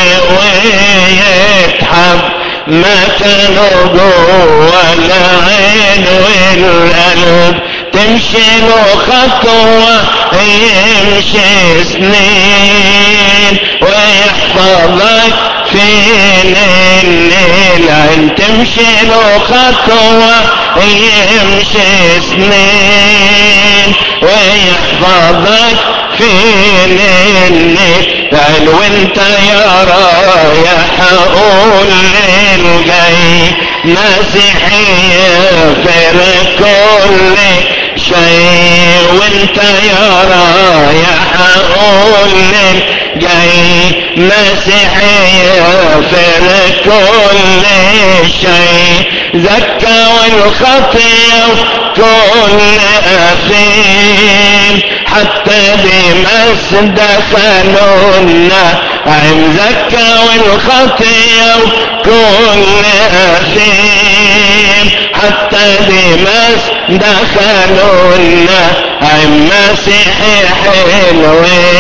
[SPEAKER 3] ويتحب ما كانوا جوا العين والقلب تمشي له خطوة يمشي سنين ويحفظك فين الليل تمشي له خطوة يمشي سنين ويحفظك فين الليل وانت يا رايح اقول للجاي مسيحية في كل شيء وانت يا رايح اقول للجاي مسيحية في كل شيء زكى والخطية كل أثيم حتى بمس دخلوا النعم زكى والخطية كل أثيم حتى دمس دخلوا النعيم مسيحي حلو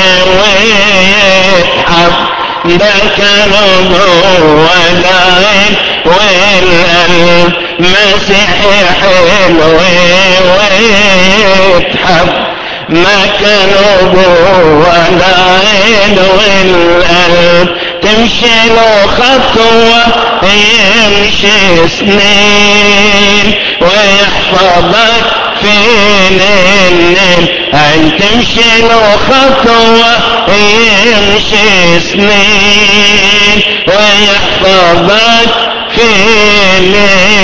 [SPEAKER 3] ويتحب ده كانوا جوا العين والقلب مسيحي حلو ويتحب ما كانوا جوا العين والقلب تمشي له خطوة يمشي سنين ويحفظك فين النين ان تمشي له خطوة يمشي سنين ويحفظك فين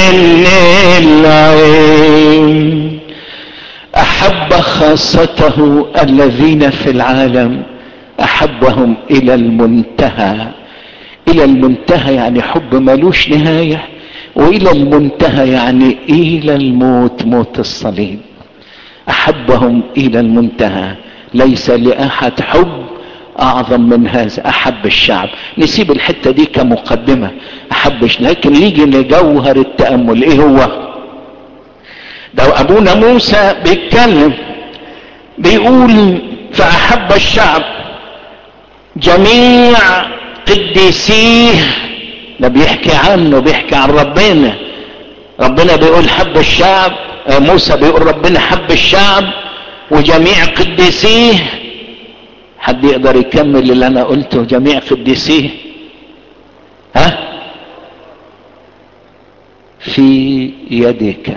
[SPEAKER 3] العين
[SPEAKER 2] احب خاصته الذين في العالم احبهم الى المنتهى الى المنتهى يعني حب ملوش نهايه والى المنتهى يعني الى الموت موت الصليب احبهم الى المنتهى ليس لاحد حب اعظم من هذا احب الشعب نسيب الحته دي كمقدمه احبش لكن نيجي لجوهر التامل ايه هو ده ابونا موسى بيتكلم بيقول فاحب الشعب جميع قديسيه ده بيحكي عنه بيحكي عن ربنا ربنا بيقول حب الشعب موسى بيقول ربنا حب الشعب وجميع قديسيه حد يقدر يكمل اللي انا قلته جميع قديسيه ها في يدك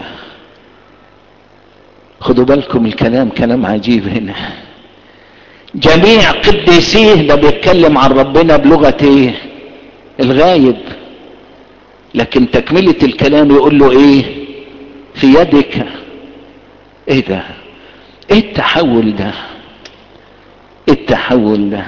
[SPEAKER 2] خدوا بالكم الكلام كلام عجيب هنا جميع قديسيه ده بيتكلم عن ربنا بلغة ايه الغايب لكن تكملة الكلام يقول له ايه في يدك ايه ده ايه التحول ده ايه التحول ده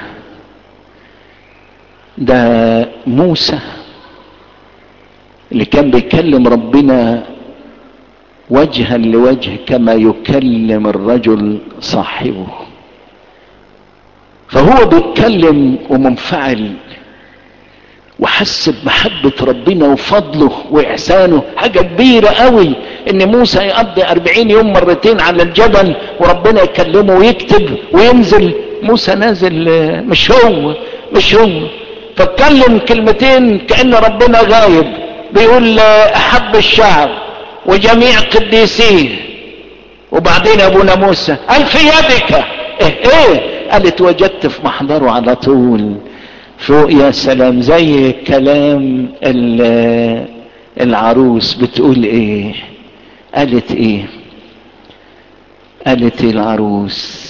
[SPEAKER 2] ده موسى اللي كان بيكلم ربنا وجها لوجه كما يكلم الرجل صاحبه فهو بيتكلم ومنفعل وحس بمحبة ربنا وفضله وإحسانه حاجة كبيرة قوي إن موسى يقضي أربعين يوم مرتين على الجبل وربنا يكلمه ويكتب وينزل موسى نازل مش هو مش هو فاتكلم كلمتين كأن ربنا غايب بيقول أحب الشعب وجميع قديسيه وبعدين أبونا موسى قال في يدك إيه إيه قالت وجدت في محضره على طول فوق يا سلام زي كلام العروس بتقول ايه قالت ايه قالت العروس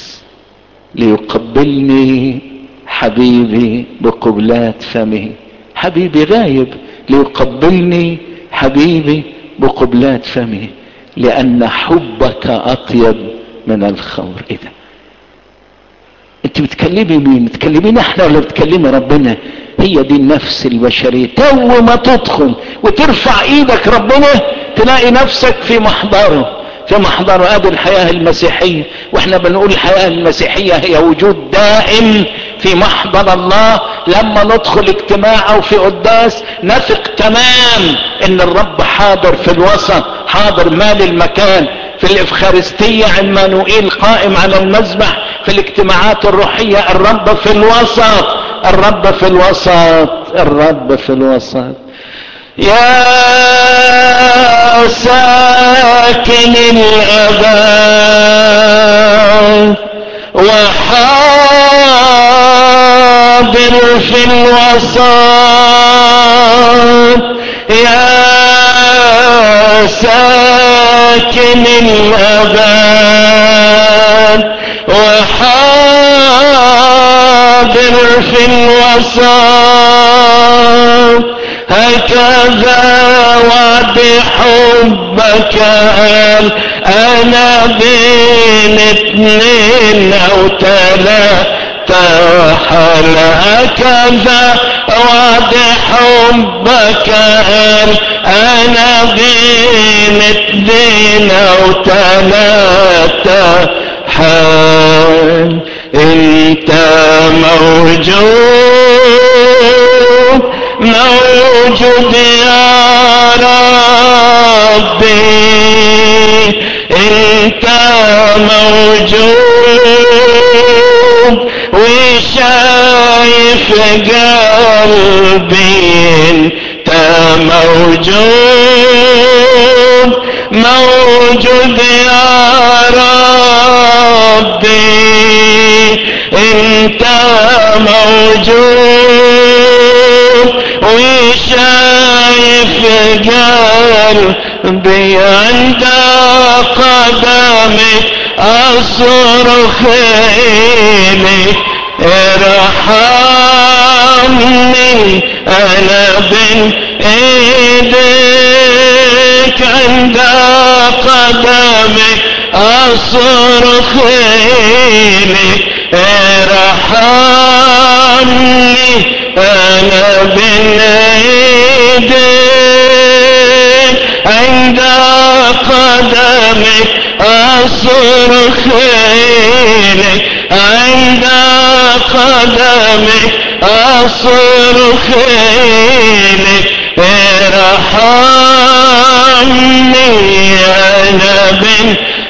[SPEAKER 2] ليقبلني حبيبي بقبلات فمه حبيبي غايب ليقبلني حبيبي بقبلات فمه لان حبك اطيب من الخمر ايه ده انت بتكلمي مين بتكلمين احنا ولا بتكلمي ربنا هي دي النفس البشرية تو ما تدخل وترفع ايدك ربنا تلاقي نفسك في محضره في محضر ادي الحياة المسيحية واحنا بنقول الحياة المسيحية هي وجود دائم في محضر الله لما ندخل اجتماع او في قداس نثق تمام ان الرب حاضر في الوسط حاضر مال المكان في الافخارستية عمانوئيل قائم على المذبح في الاجتماعات الروحية الرب في الوسط الرب في الوسط الرب في الوسط يا ساكن الأبد وحاضر في الوسط يا ساكن الأبد وحاضر في الوسط هكذا وعد حبك قال انا بين اتنين او تلاتة حال هكذا وعد حبك قال انا بين اتنين او تلاتة حال انت موجود موجود يا رب
[SPEAKER 3] ربي انت موجود وشايف قلبي انت موجود موجود يا ربي انت موجود وشايف قلبي عند قدمي اصرخ اليك ارحمني انا بين ايديك عند قدمي اصرخ اليك ارحمني انا بين ايديك عند قدمك اصرخ اليك عند قدمك اصرخ اليك ارحمني انا بين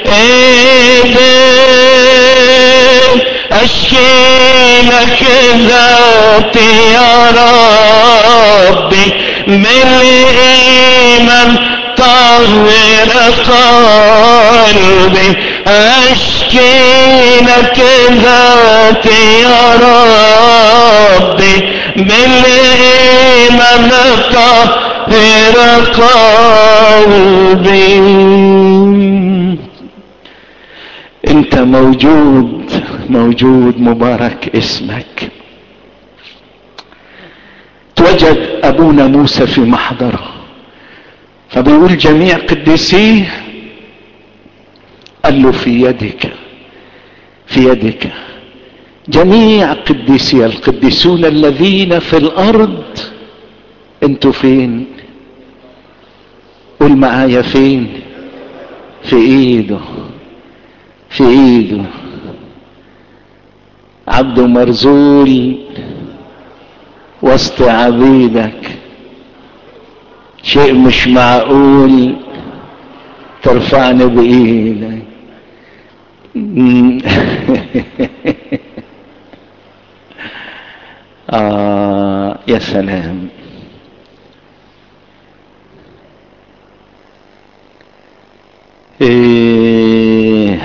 [SPEAKER 3] ايديك اشكي لك ذاتي يا ربي من الايمان طهر قلبي اشكي لك ذاتي يا ربي من الايمان طهر قلبي
[SPEAKER 2] انت موجود موجود مبارك اسمك توجد ابونا موسى في محضره فبيقول جميع قديسيه قال له في يدك في يدك جميع قديسي القديسون الذين في الارض انتوا فين قول معايا فين في ايده في ايده عبده مرزول وسط عبيدك شيء مش معقول ترفعني بايدك آه يا سلام إيه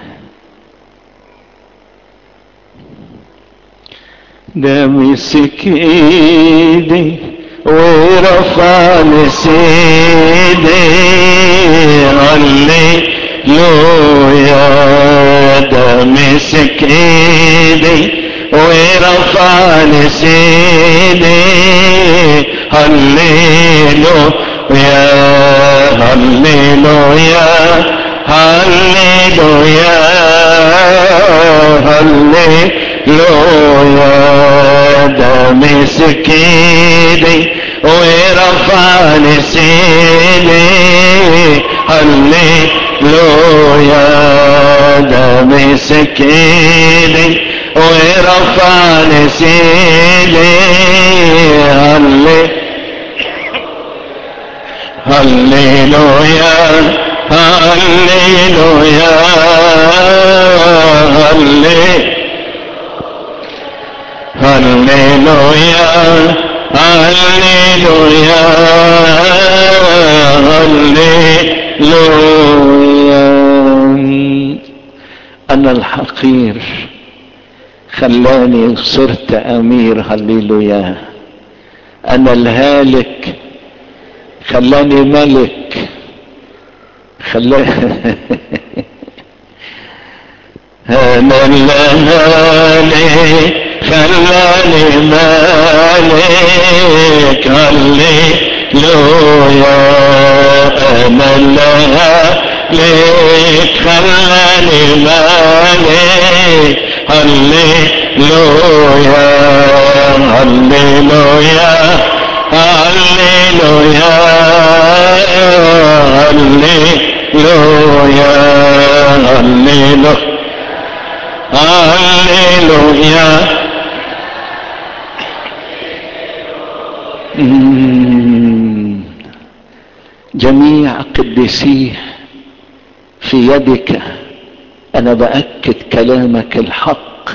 [SPEAKER 2] ده مسك ايدي ورفع سيدي علي لويا ده مسك ايدي ورفع سيدي هللو يا هللو يا هللو يا هللو يا ده مسك ايدي ورفع سيدي هللويا ده مسك ايدي ورفع سيدي هللويا هللويا هللويا هللويا هللويا هللويا انا الحقير خلاني صرت امير هللويا انا الهالك خلاني ملك خلاني انا الهالك خلاني مالك هللويا انا الهالك خلاني مالك هللويا هللويا هللويا هللويا هللويا هللويا جميع قديسيه في يدك انا باكد كلامك الحق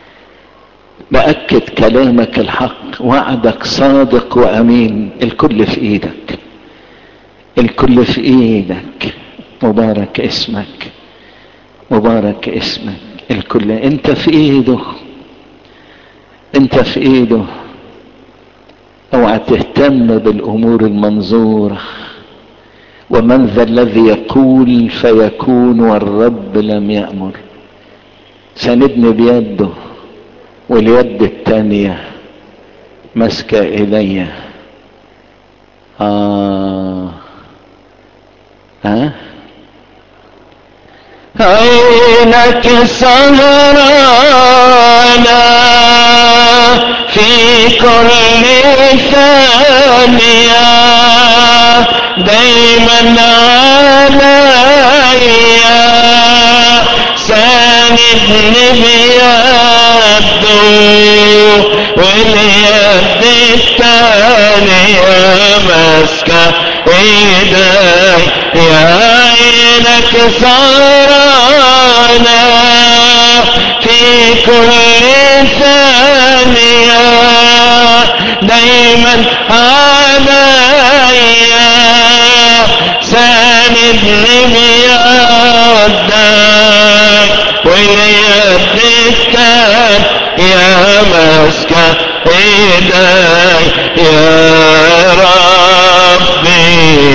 [SPEAKER 2] باكد كلامك الحق وعدك صادق وامين الكل في ايدك الكل في ايدك مبارك اسمك مبارك اسمك الكل انت في ايده انت في ايده اوعى تهتم بالامور المنظوره ومن ذا الذي يقول فيكون والرب لم يامر سندني بيده واليد التانيه ماسكه الي اه ها
[SPEAKER 3] عينك سهرانة في كل ثانية دايما عليا ساندني بيده واليد التانية ماسكة ايدي يا عينك سهرانة في كل ثانية دايما عليا ساندني بيدك واليد التانية يا ماسكة ايدي يا ربي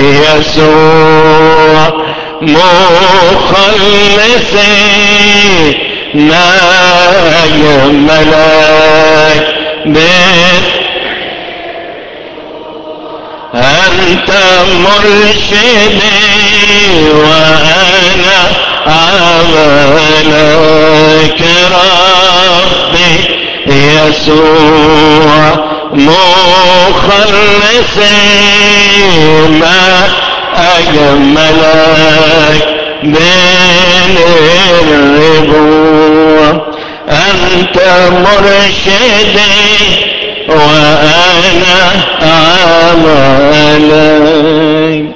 [SPEAKER 3] يسوع مخلصي نجملك بيت أنت مرشدي وأنا عملك ربي يسوع مخلصي ما أجملك بين الربوع أنت مرشدي وأنا عملك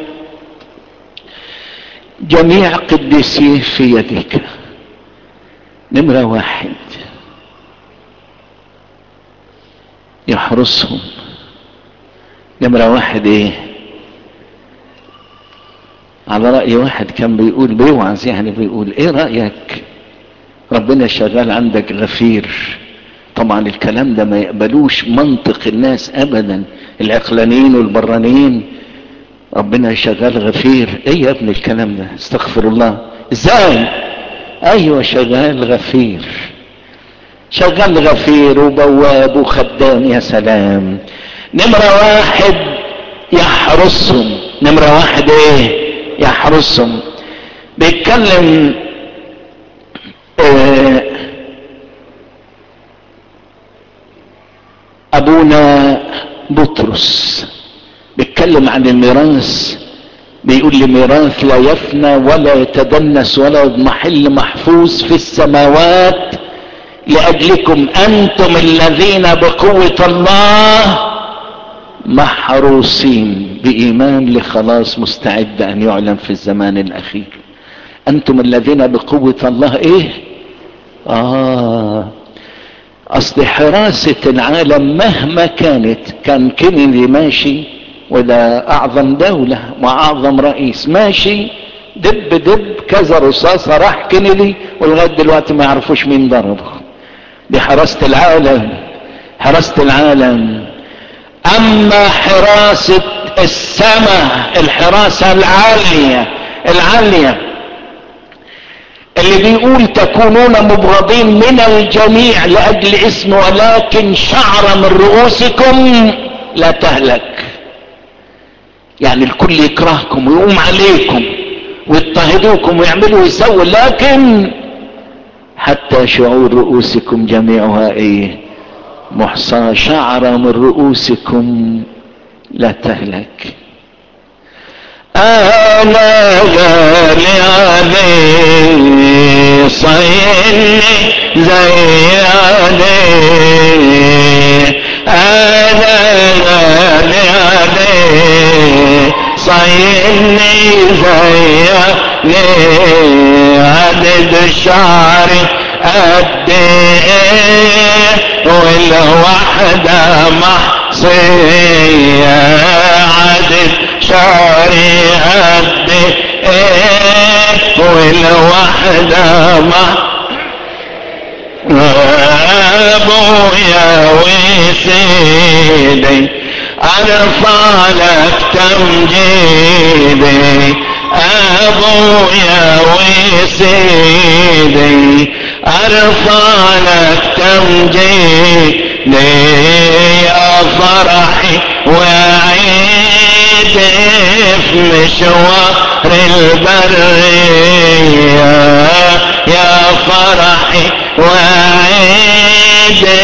[SPEAKER 2] جميع قديسيه في يدك نمرة واحد يحرسهم نمرة واحد ايه على رأي واحد كان بيقول بيوعظ يعني بيقول ايه رأيك ربنا شغال عندك غفير طبعا الكلام ده ما يقبلوش منطق الناس ابدا العقلانيين والبرانيين ربنا شغال غفير ايه يا ابن الكلام ده استغفر الله ازاي ايوه شغال غفير شغال غفير وبواب وخدام يا سلام نمرة واحد يحرسهم نمرة واحد ايه يحرسهم بيتكلم آه ابونا بطرس بيتكلم عن الميراث بيقول لي ميراث لا يفنى ولا يتدنس ولا يضمحل محفوظ في السماوات لاجلكم انتم الذين بقوة الله محروسين بايمان لخلاص مستعد ان يعلن في الزمان الاخير انتم الذين بقوة الله ايه اه اصل حراسة العالم مهما كانت كان كينيدي ماشي وده اعظم دولة واعظم رئيس ماشي دب دب كذا رصاصة راح كينيدي ولغاية دلوقتي ما يعرفوش مين ضربه دي حراسة العالم حراسة العالم اما حراسة السماء الحراسة العالية العالية اللي بيقول تكونون مبغضين من الجميع لاجل اسم ولكن شعر من رؤوسكم لا تهلك يعني الكل يكرهكم ويقوم عليكم ويضطهدوكم ويعملوا ويسووا لكن حتى شعور رؤوسكم جميعها ايه محصى شعر من رؤوسكم لا تهلك
[SPEAKER 3] انا غالي علي صيني زي علي انا غالي علي صيني عيني زيني عدد شعري قد ايه والوحدة محصية عدد شعري قد ايه والوحدة محصية ابويا وسيدي ارفع لك تمجيدي ابويا وسيدي ارفع لك تمجيدي يا فرحي وعيدي في مشوار البريه يا فرحي وعيدي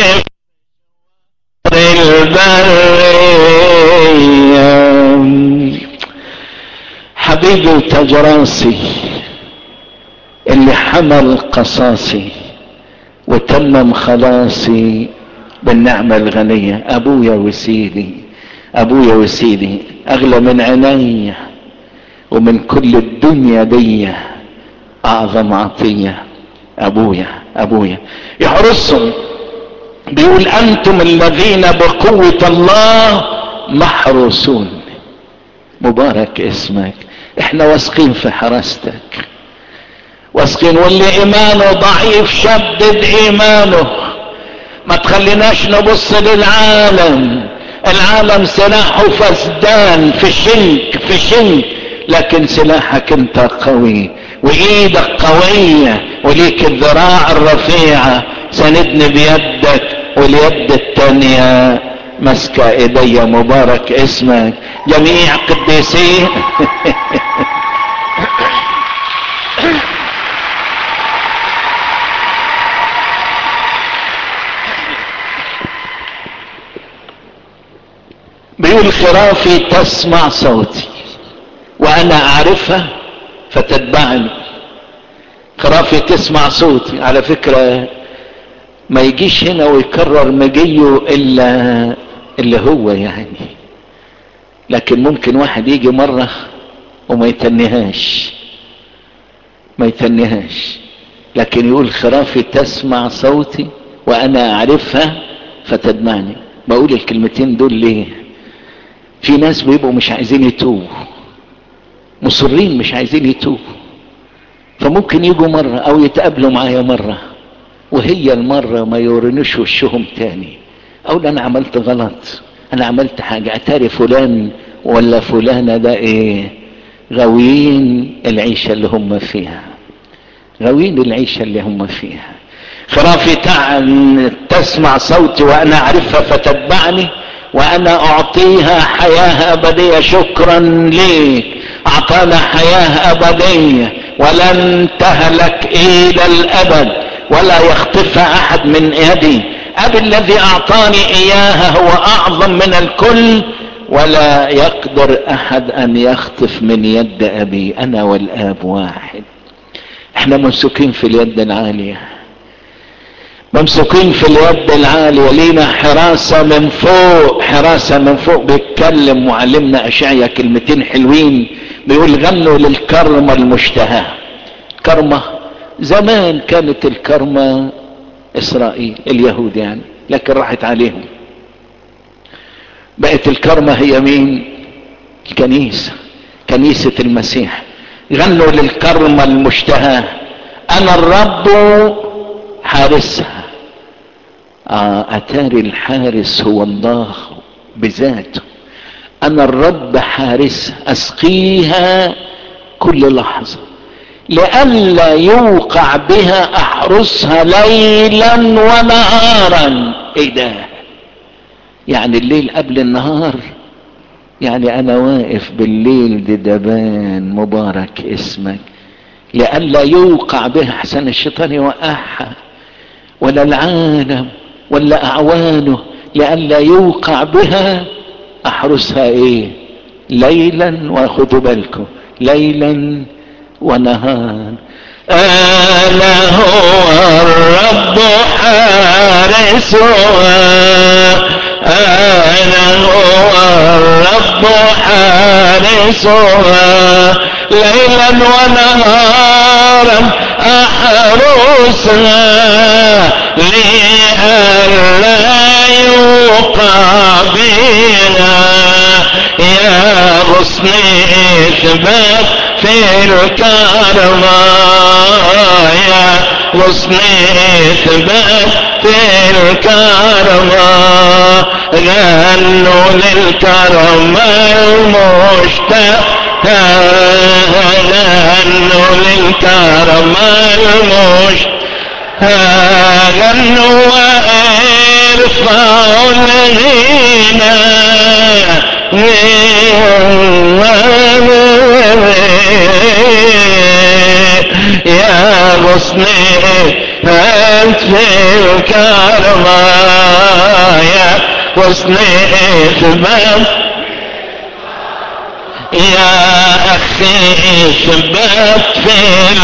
[SPEAKER 3] البرية
[SPEAKER 2] حبيبي وتجراسي اللي حمل قصاصي وتمم خلاصي بالنعمة الغنية ابويا وسيدي ابويا وسيدي اغلى من عيني ومن كل الدنيا دي اعظم عطية ابويا ابويا يحرسهم بيقول انتم الذين بقوة الله محروسون مبارك اسمك احنا واثقين في حراستك واثقين واللي ايمانه ضعيف شدد ايمانه ما تخليناش نبص للعالم العالم سلاحه فسدان في شنك في شنك لكن سلاحك انت قوي وايدك قوية وليك الذراع الرفيعة سندني بيدك واليد التانية مسكة ايدي مبارك اسمك جميع قديسين بيقول خرافي تسمع صوتي وانا اعرفها فتتبعني خرافي تسمع صوتي على فكرة ما يجيش هنا ويكرر مجيه الا اللي هو يعني لكن ممكن واحد يجي مرة وما يتنهاش ما يتنهاش لكن يقول خرافي تسمع صوتي وانا اعرفها فتتبعني بقول الكلمتين دول ليه في ناس بيبقوا مش عايزين يتوبوا مصرين مش عايزين يتوبوا فممكن يجوا مرة او يتقابلوا معايا مرة وهي المرة ما يورنوش وشهم تاني اقول انا عملت غلط انا عملت حاجة اتاري فلان ولا فلانة ده ايه غاويين العيشة اللي هم فيها غاويين العيشة اللي هم فيها خرافي تعن تسمع صوتي وانا اعرفها فتتبعني وانا اعطيها حياة ابدية شكرا ليك اعطانا حياة ابدية ولن تهلك الى الابد ولا يخطفها احد من يدي ابي الذي اعطاني اياها هو اعظم من الكل ولا يقدر احد ان يخطف من يد ابي انا والاب واحد احنا ممسوكين في اليد العاليه ممسوكين في اليد العالية لينا حراسة من فوق حراسة من فوق بيتكلم معلمنا اشعيا كلمتين حلوين بيقول غنوا للكرمة المشتهى كرمة زمان كانت الكرمة اسرائيل اليهود يعني لكن راحت عليهم بقت الكرمة هي مين الكنيسة كنيسة المسيح غنوا للكرمة المشتهى انا الرب حارسها آه اتاري الحارس هو الله بذاته انا الرب حارسها اسقيها كل لحظة لئلا يوقع بها احرسها ليلا ونهارا ايه ده يعني الليل قبل النهار يعني انا واقف بالليل ددبان مبارك اسمك لئلا يوقع بها احسن الشيطان يوقعها ولا العالم ولا اعوانه لئلا يوقع بها احرسها ايه ليلا وخدوا بالكم ليلا ونهار
[SPEAKER 3] انا هو الرب حارسها انا هو الرب الرب حارسها ليلا ونهارا احرسها لئلا يقابلها يا غصني اثبات في الكرمة يا غصني اثبات في الكرمة غنوا للكرمة المشتاق غنوا للكرمة المشتاق غنوا وارفعوا الغنى يا غصني انت في الكرمة يا غصني اثبات يا اخي ثبت في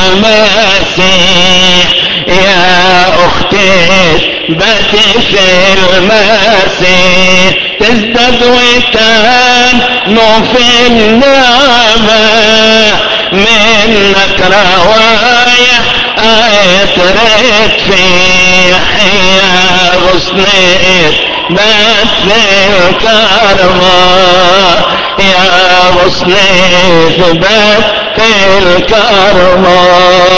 [SPEAKER 3] المسيح يا اختي ثبت في المسيح تزداد وتنمو في النعمة منك روايح اطرد فيح يا غصني بات في الكرمة يا غصني ثبات في الكرمة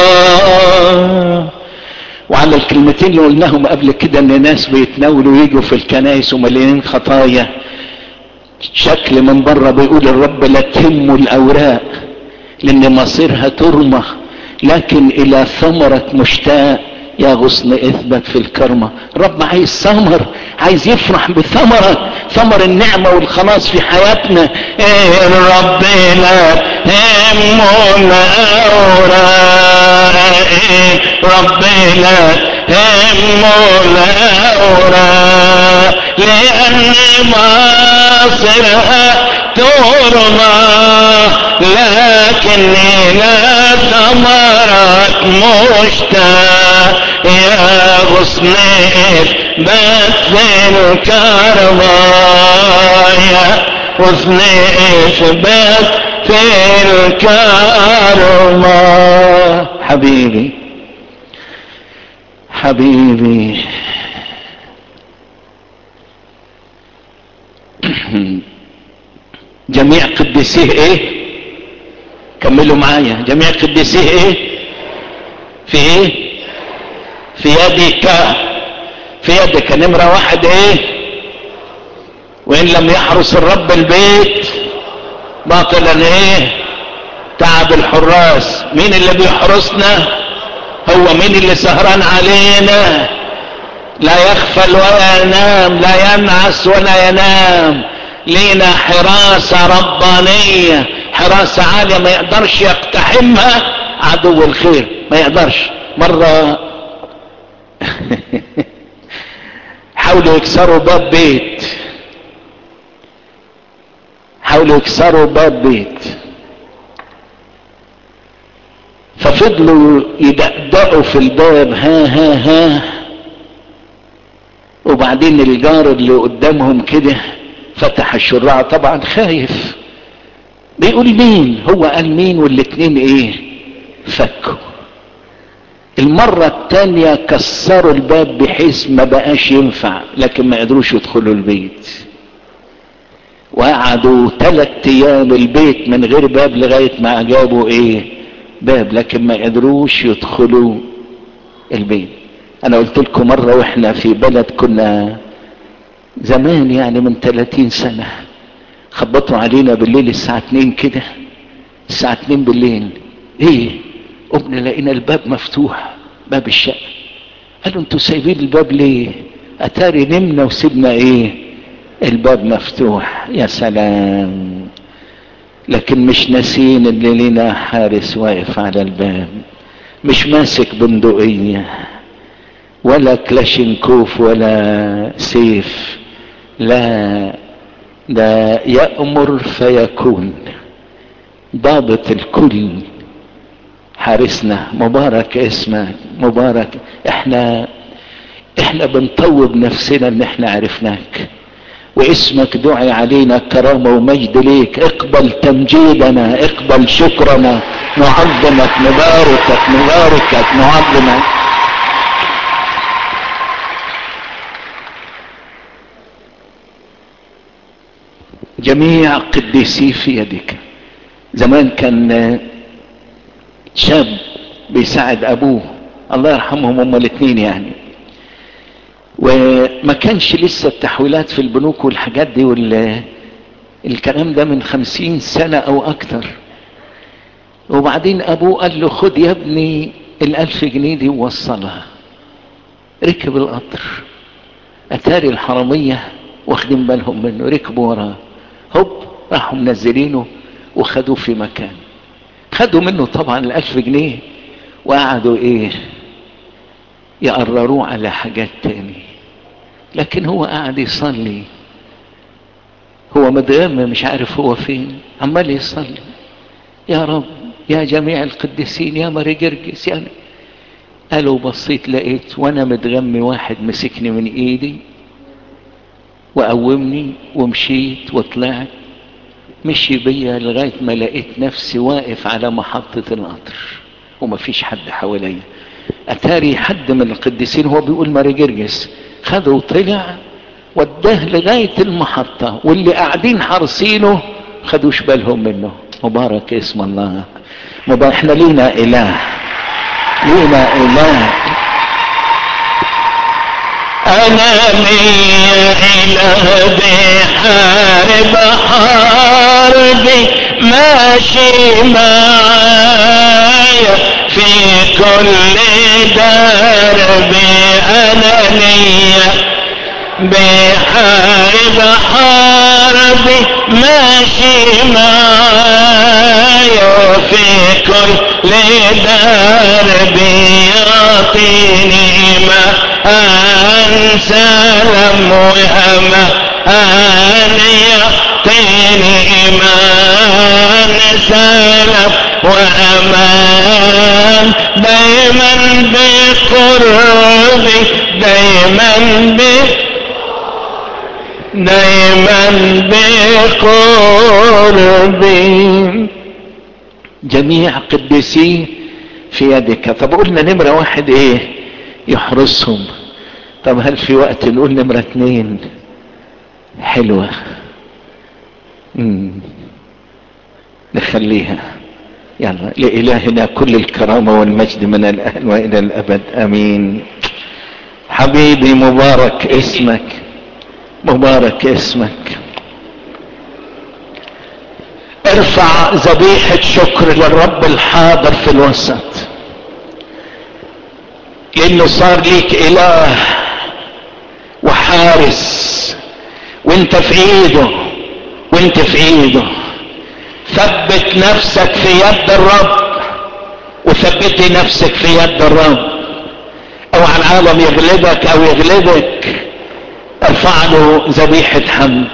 [SPEAKER 2] وعلى الكلمتين اللي قلناهم قبل كده ان ناس بيتناولوا يجوا في الكنائس ومليانين خطايا شكل من بره بيقول الرب لا تهموا الاوراق لان مصيرها ترمى لكن الى ثمرة مشتاق يا غصن اثبت في الكرمة رب عايز ثمر عايز يفرح بثمرة ثمر النعمة والخلاص في حياتنا
[SPEAKER 3] إيه ربنا همنا أوراق إيه ربنا همنا أوراق لأن مصرها ترمى لكن لا ثمرات مشتاق يا غصني بات في الكرمة يا غصني بات في الكرمة
[SPEAKER 2] حبيبي حبيبي جميع قديسيه ايه كملوا معايا جميع قديسيه ايه في ايه في يدك في يدك نمرة واحد ايه وان لم يحرس الرب البيت باطلا ايه تعب الحراس مين اللي بيحرسنا هو مين اللي سهران علينا لا يغفل ولا ينام لا ينعس ولا ينام لينا حراسة ربانية حراسة عالية ما يقدرش يقتحمها عدو الخير ما يقدرش مرة حاولوا يكسروا باب بيت حاولوا يكسروا باب بيت ففضلوا يدقدقوا في الباب ها ها ها وبعدين الجار اللي قدامهم كده فتح الشراع طبعا خايف بيقول مين هو قال مين والاتنين ايه فكوا المرة التانية كسروا الباب بحيث ما بقاش ينفع لكن ما قدروش يدخلوا البيت وقعدوا ثلاث ايام البيت من غير باب لغاية ما جابوا ايه باب لكن ما قدروش يدخلوا البيت انا قلت لكم مرة واحنا في بلد كنا زمان يعني من 30 سنة خبطوا علينا بالليل الساعة 2 كده الساعة 2 بالليل ايه قمنا لقينا الباب مفتوح باب الشقة قالوا انتوا سايبين الباب ليه اتاري نمنا وسيبنا ايه الباب مفتوح يا سلام لكن مش ناسين اللي لنا حارس واقف على الباب مش ماسك بندقية ولا كلاشينكوف ولا سيف لا ده يأمر فيكون ضابط الكل حارسنا مبارك اسمك مبارك احنا احنا بنطوب نفسنا ان احنا عرفناك واسمك دعي علينا كرامة ومجد ليك اقبل تمجيدنا اقبل شكرنا نعظمك نباركك نباركك نعظمك جميع قديسي في يدك زمان كان شاب بيساعد ابوه الله يرحمهم هما الاثنين يعني وما كانش لسه التحويلات في البنوك والحاجات دي وال الكلام ده من خمسين سنة او اكتر وبعدين ابوه قال له خد يا ابني الالف جنيه دي ووصلها ركب القطر اتاري الحرامية واخدين بالهم منه ركبوا وراه هوب راحوا منزلينه وخدوه في مكان خدوا منه طبعا الالف جنيه وقعدوا ايه يقرروه على حاجات تاني لكن هو قاعد يصلي هو متغم مش عارف هو فين عمال يصلي يا رب يا جميع القديسين يا ماري جرجس يعني قالوا بصيت لقيت وانا متغمي واحد مسكني من ايدي وقومني ومشيت وطلعت مشي بيا لغاية ما لقيت نفسي واقف على محطة القطر ومفيش حد حواليا اتاري حد من القديسين هو بيقول ماري جرجس خده وطلع وداه لغاية المحطة واللي قاعدين حارسينه خدوش بالهم منه مبارك اسم الله مبارك احنا لينا اله لينا اله
[SPEAKER 3] انا ليا اله بحارب حاربي ماشي معايا في كل دربي انا ليا بحارب حاربي ماشي معايا في كل دربي يعطيني ما سلام وهما أن يعطيني إيمان سلام وأمان دايما بقربي دايما ب دايما بقربي
[SPEAKER 2] جميع قديسي في يدك طب قلنا نمرة واحد ايه يحرسهم طب هل في وقت نقول نمرة اتنين حلوة مم. نخليها يلا لإلهنا كل الكرامة والمجد من الآن وإلى الأبد أمين حبيبي مبارك اسمك مبارك اسمك ارفع ذبيحة شكر للرب الحاضر في الوسط لانه صار ليك اله وحارس وانت في ايده وانت في ايده ثبت نفسك في يد الرب وثبتي نفسك في يد الرب اوعى العالم يغلبك او يغلبك ارفع له ذبيحة حمد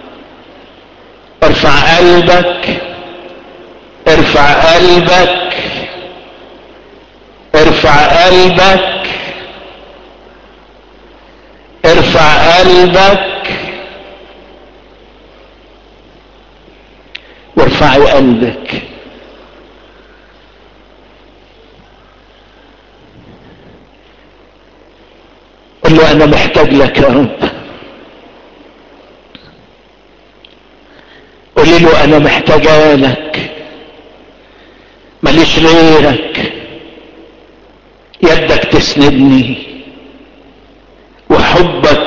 [SPEAKER 2] ارفع قلبك ارفع قلبك ارفع قلبك ارفع قلبك وارفعي قلبك قل له انا محتاج لك يا رب قولي له انا محتاجه لك ماليش غيرك يدك تسندني وحبك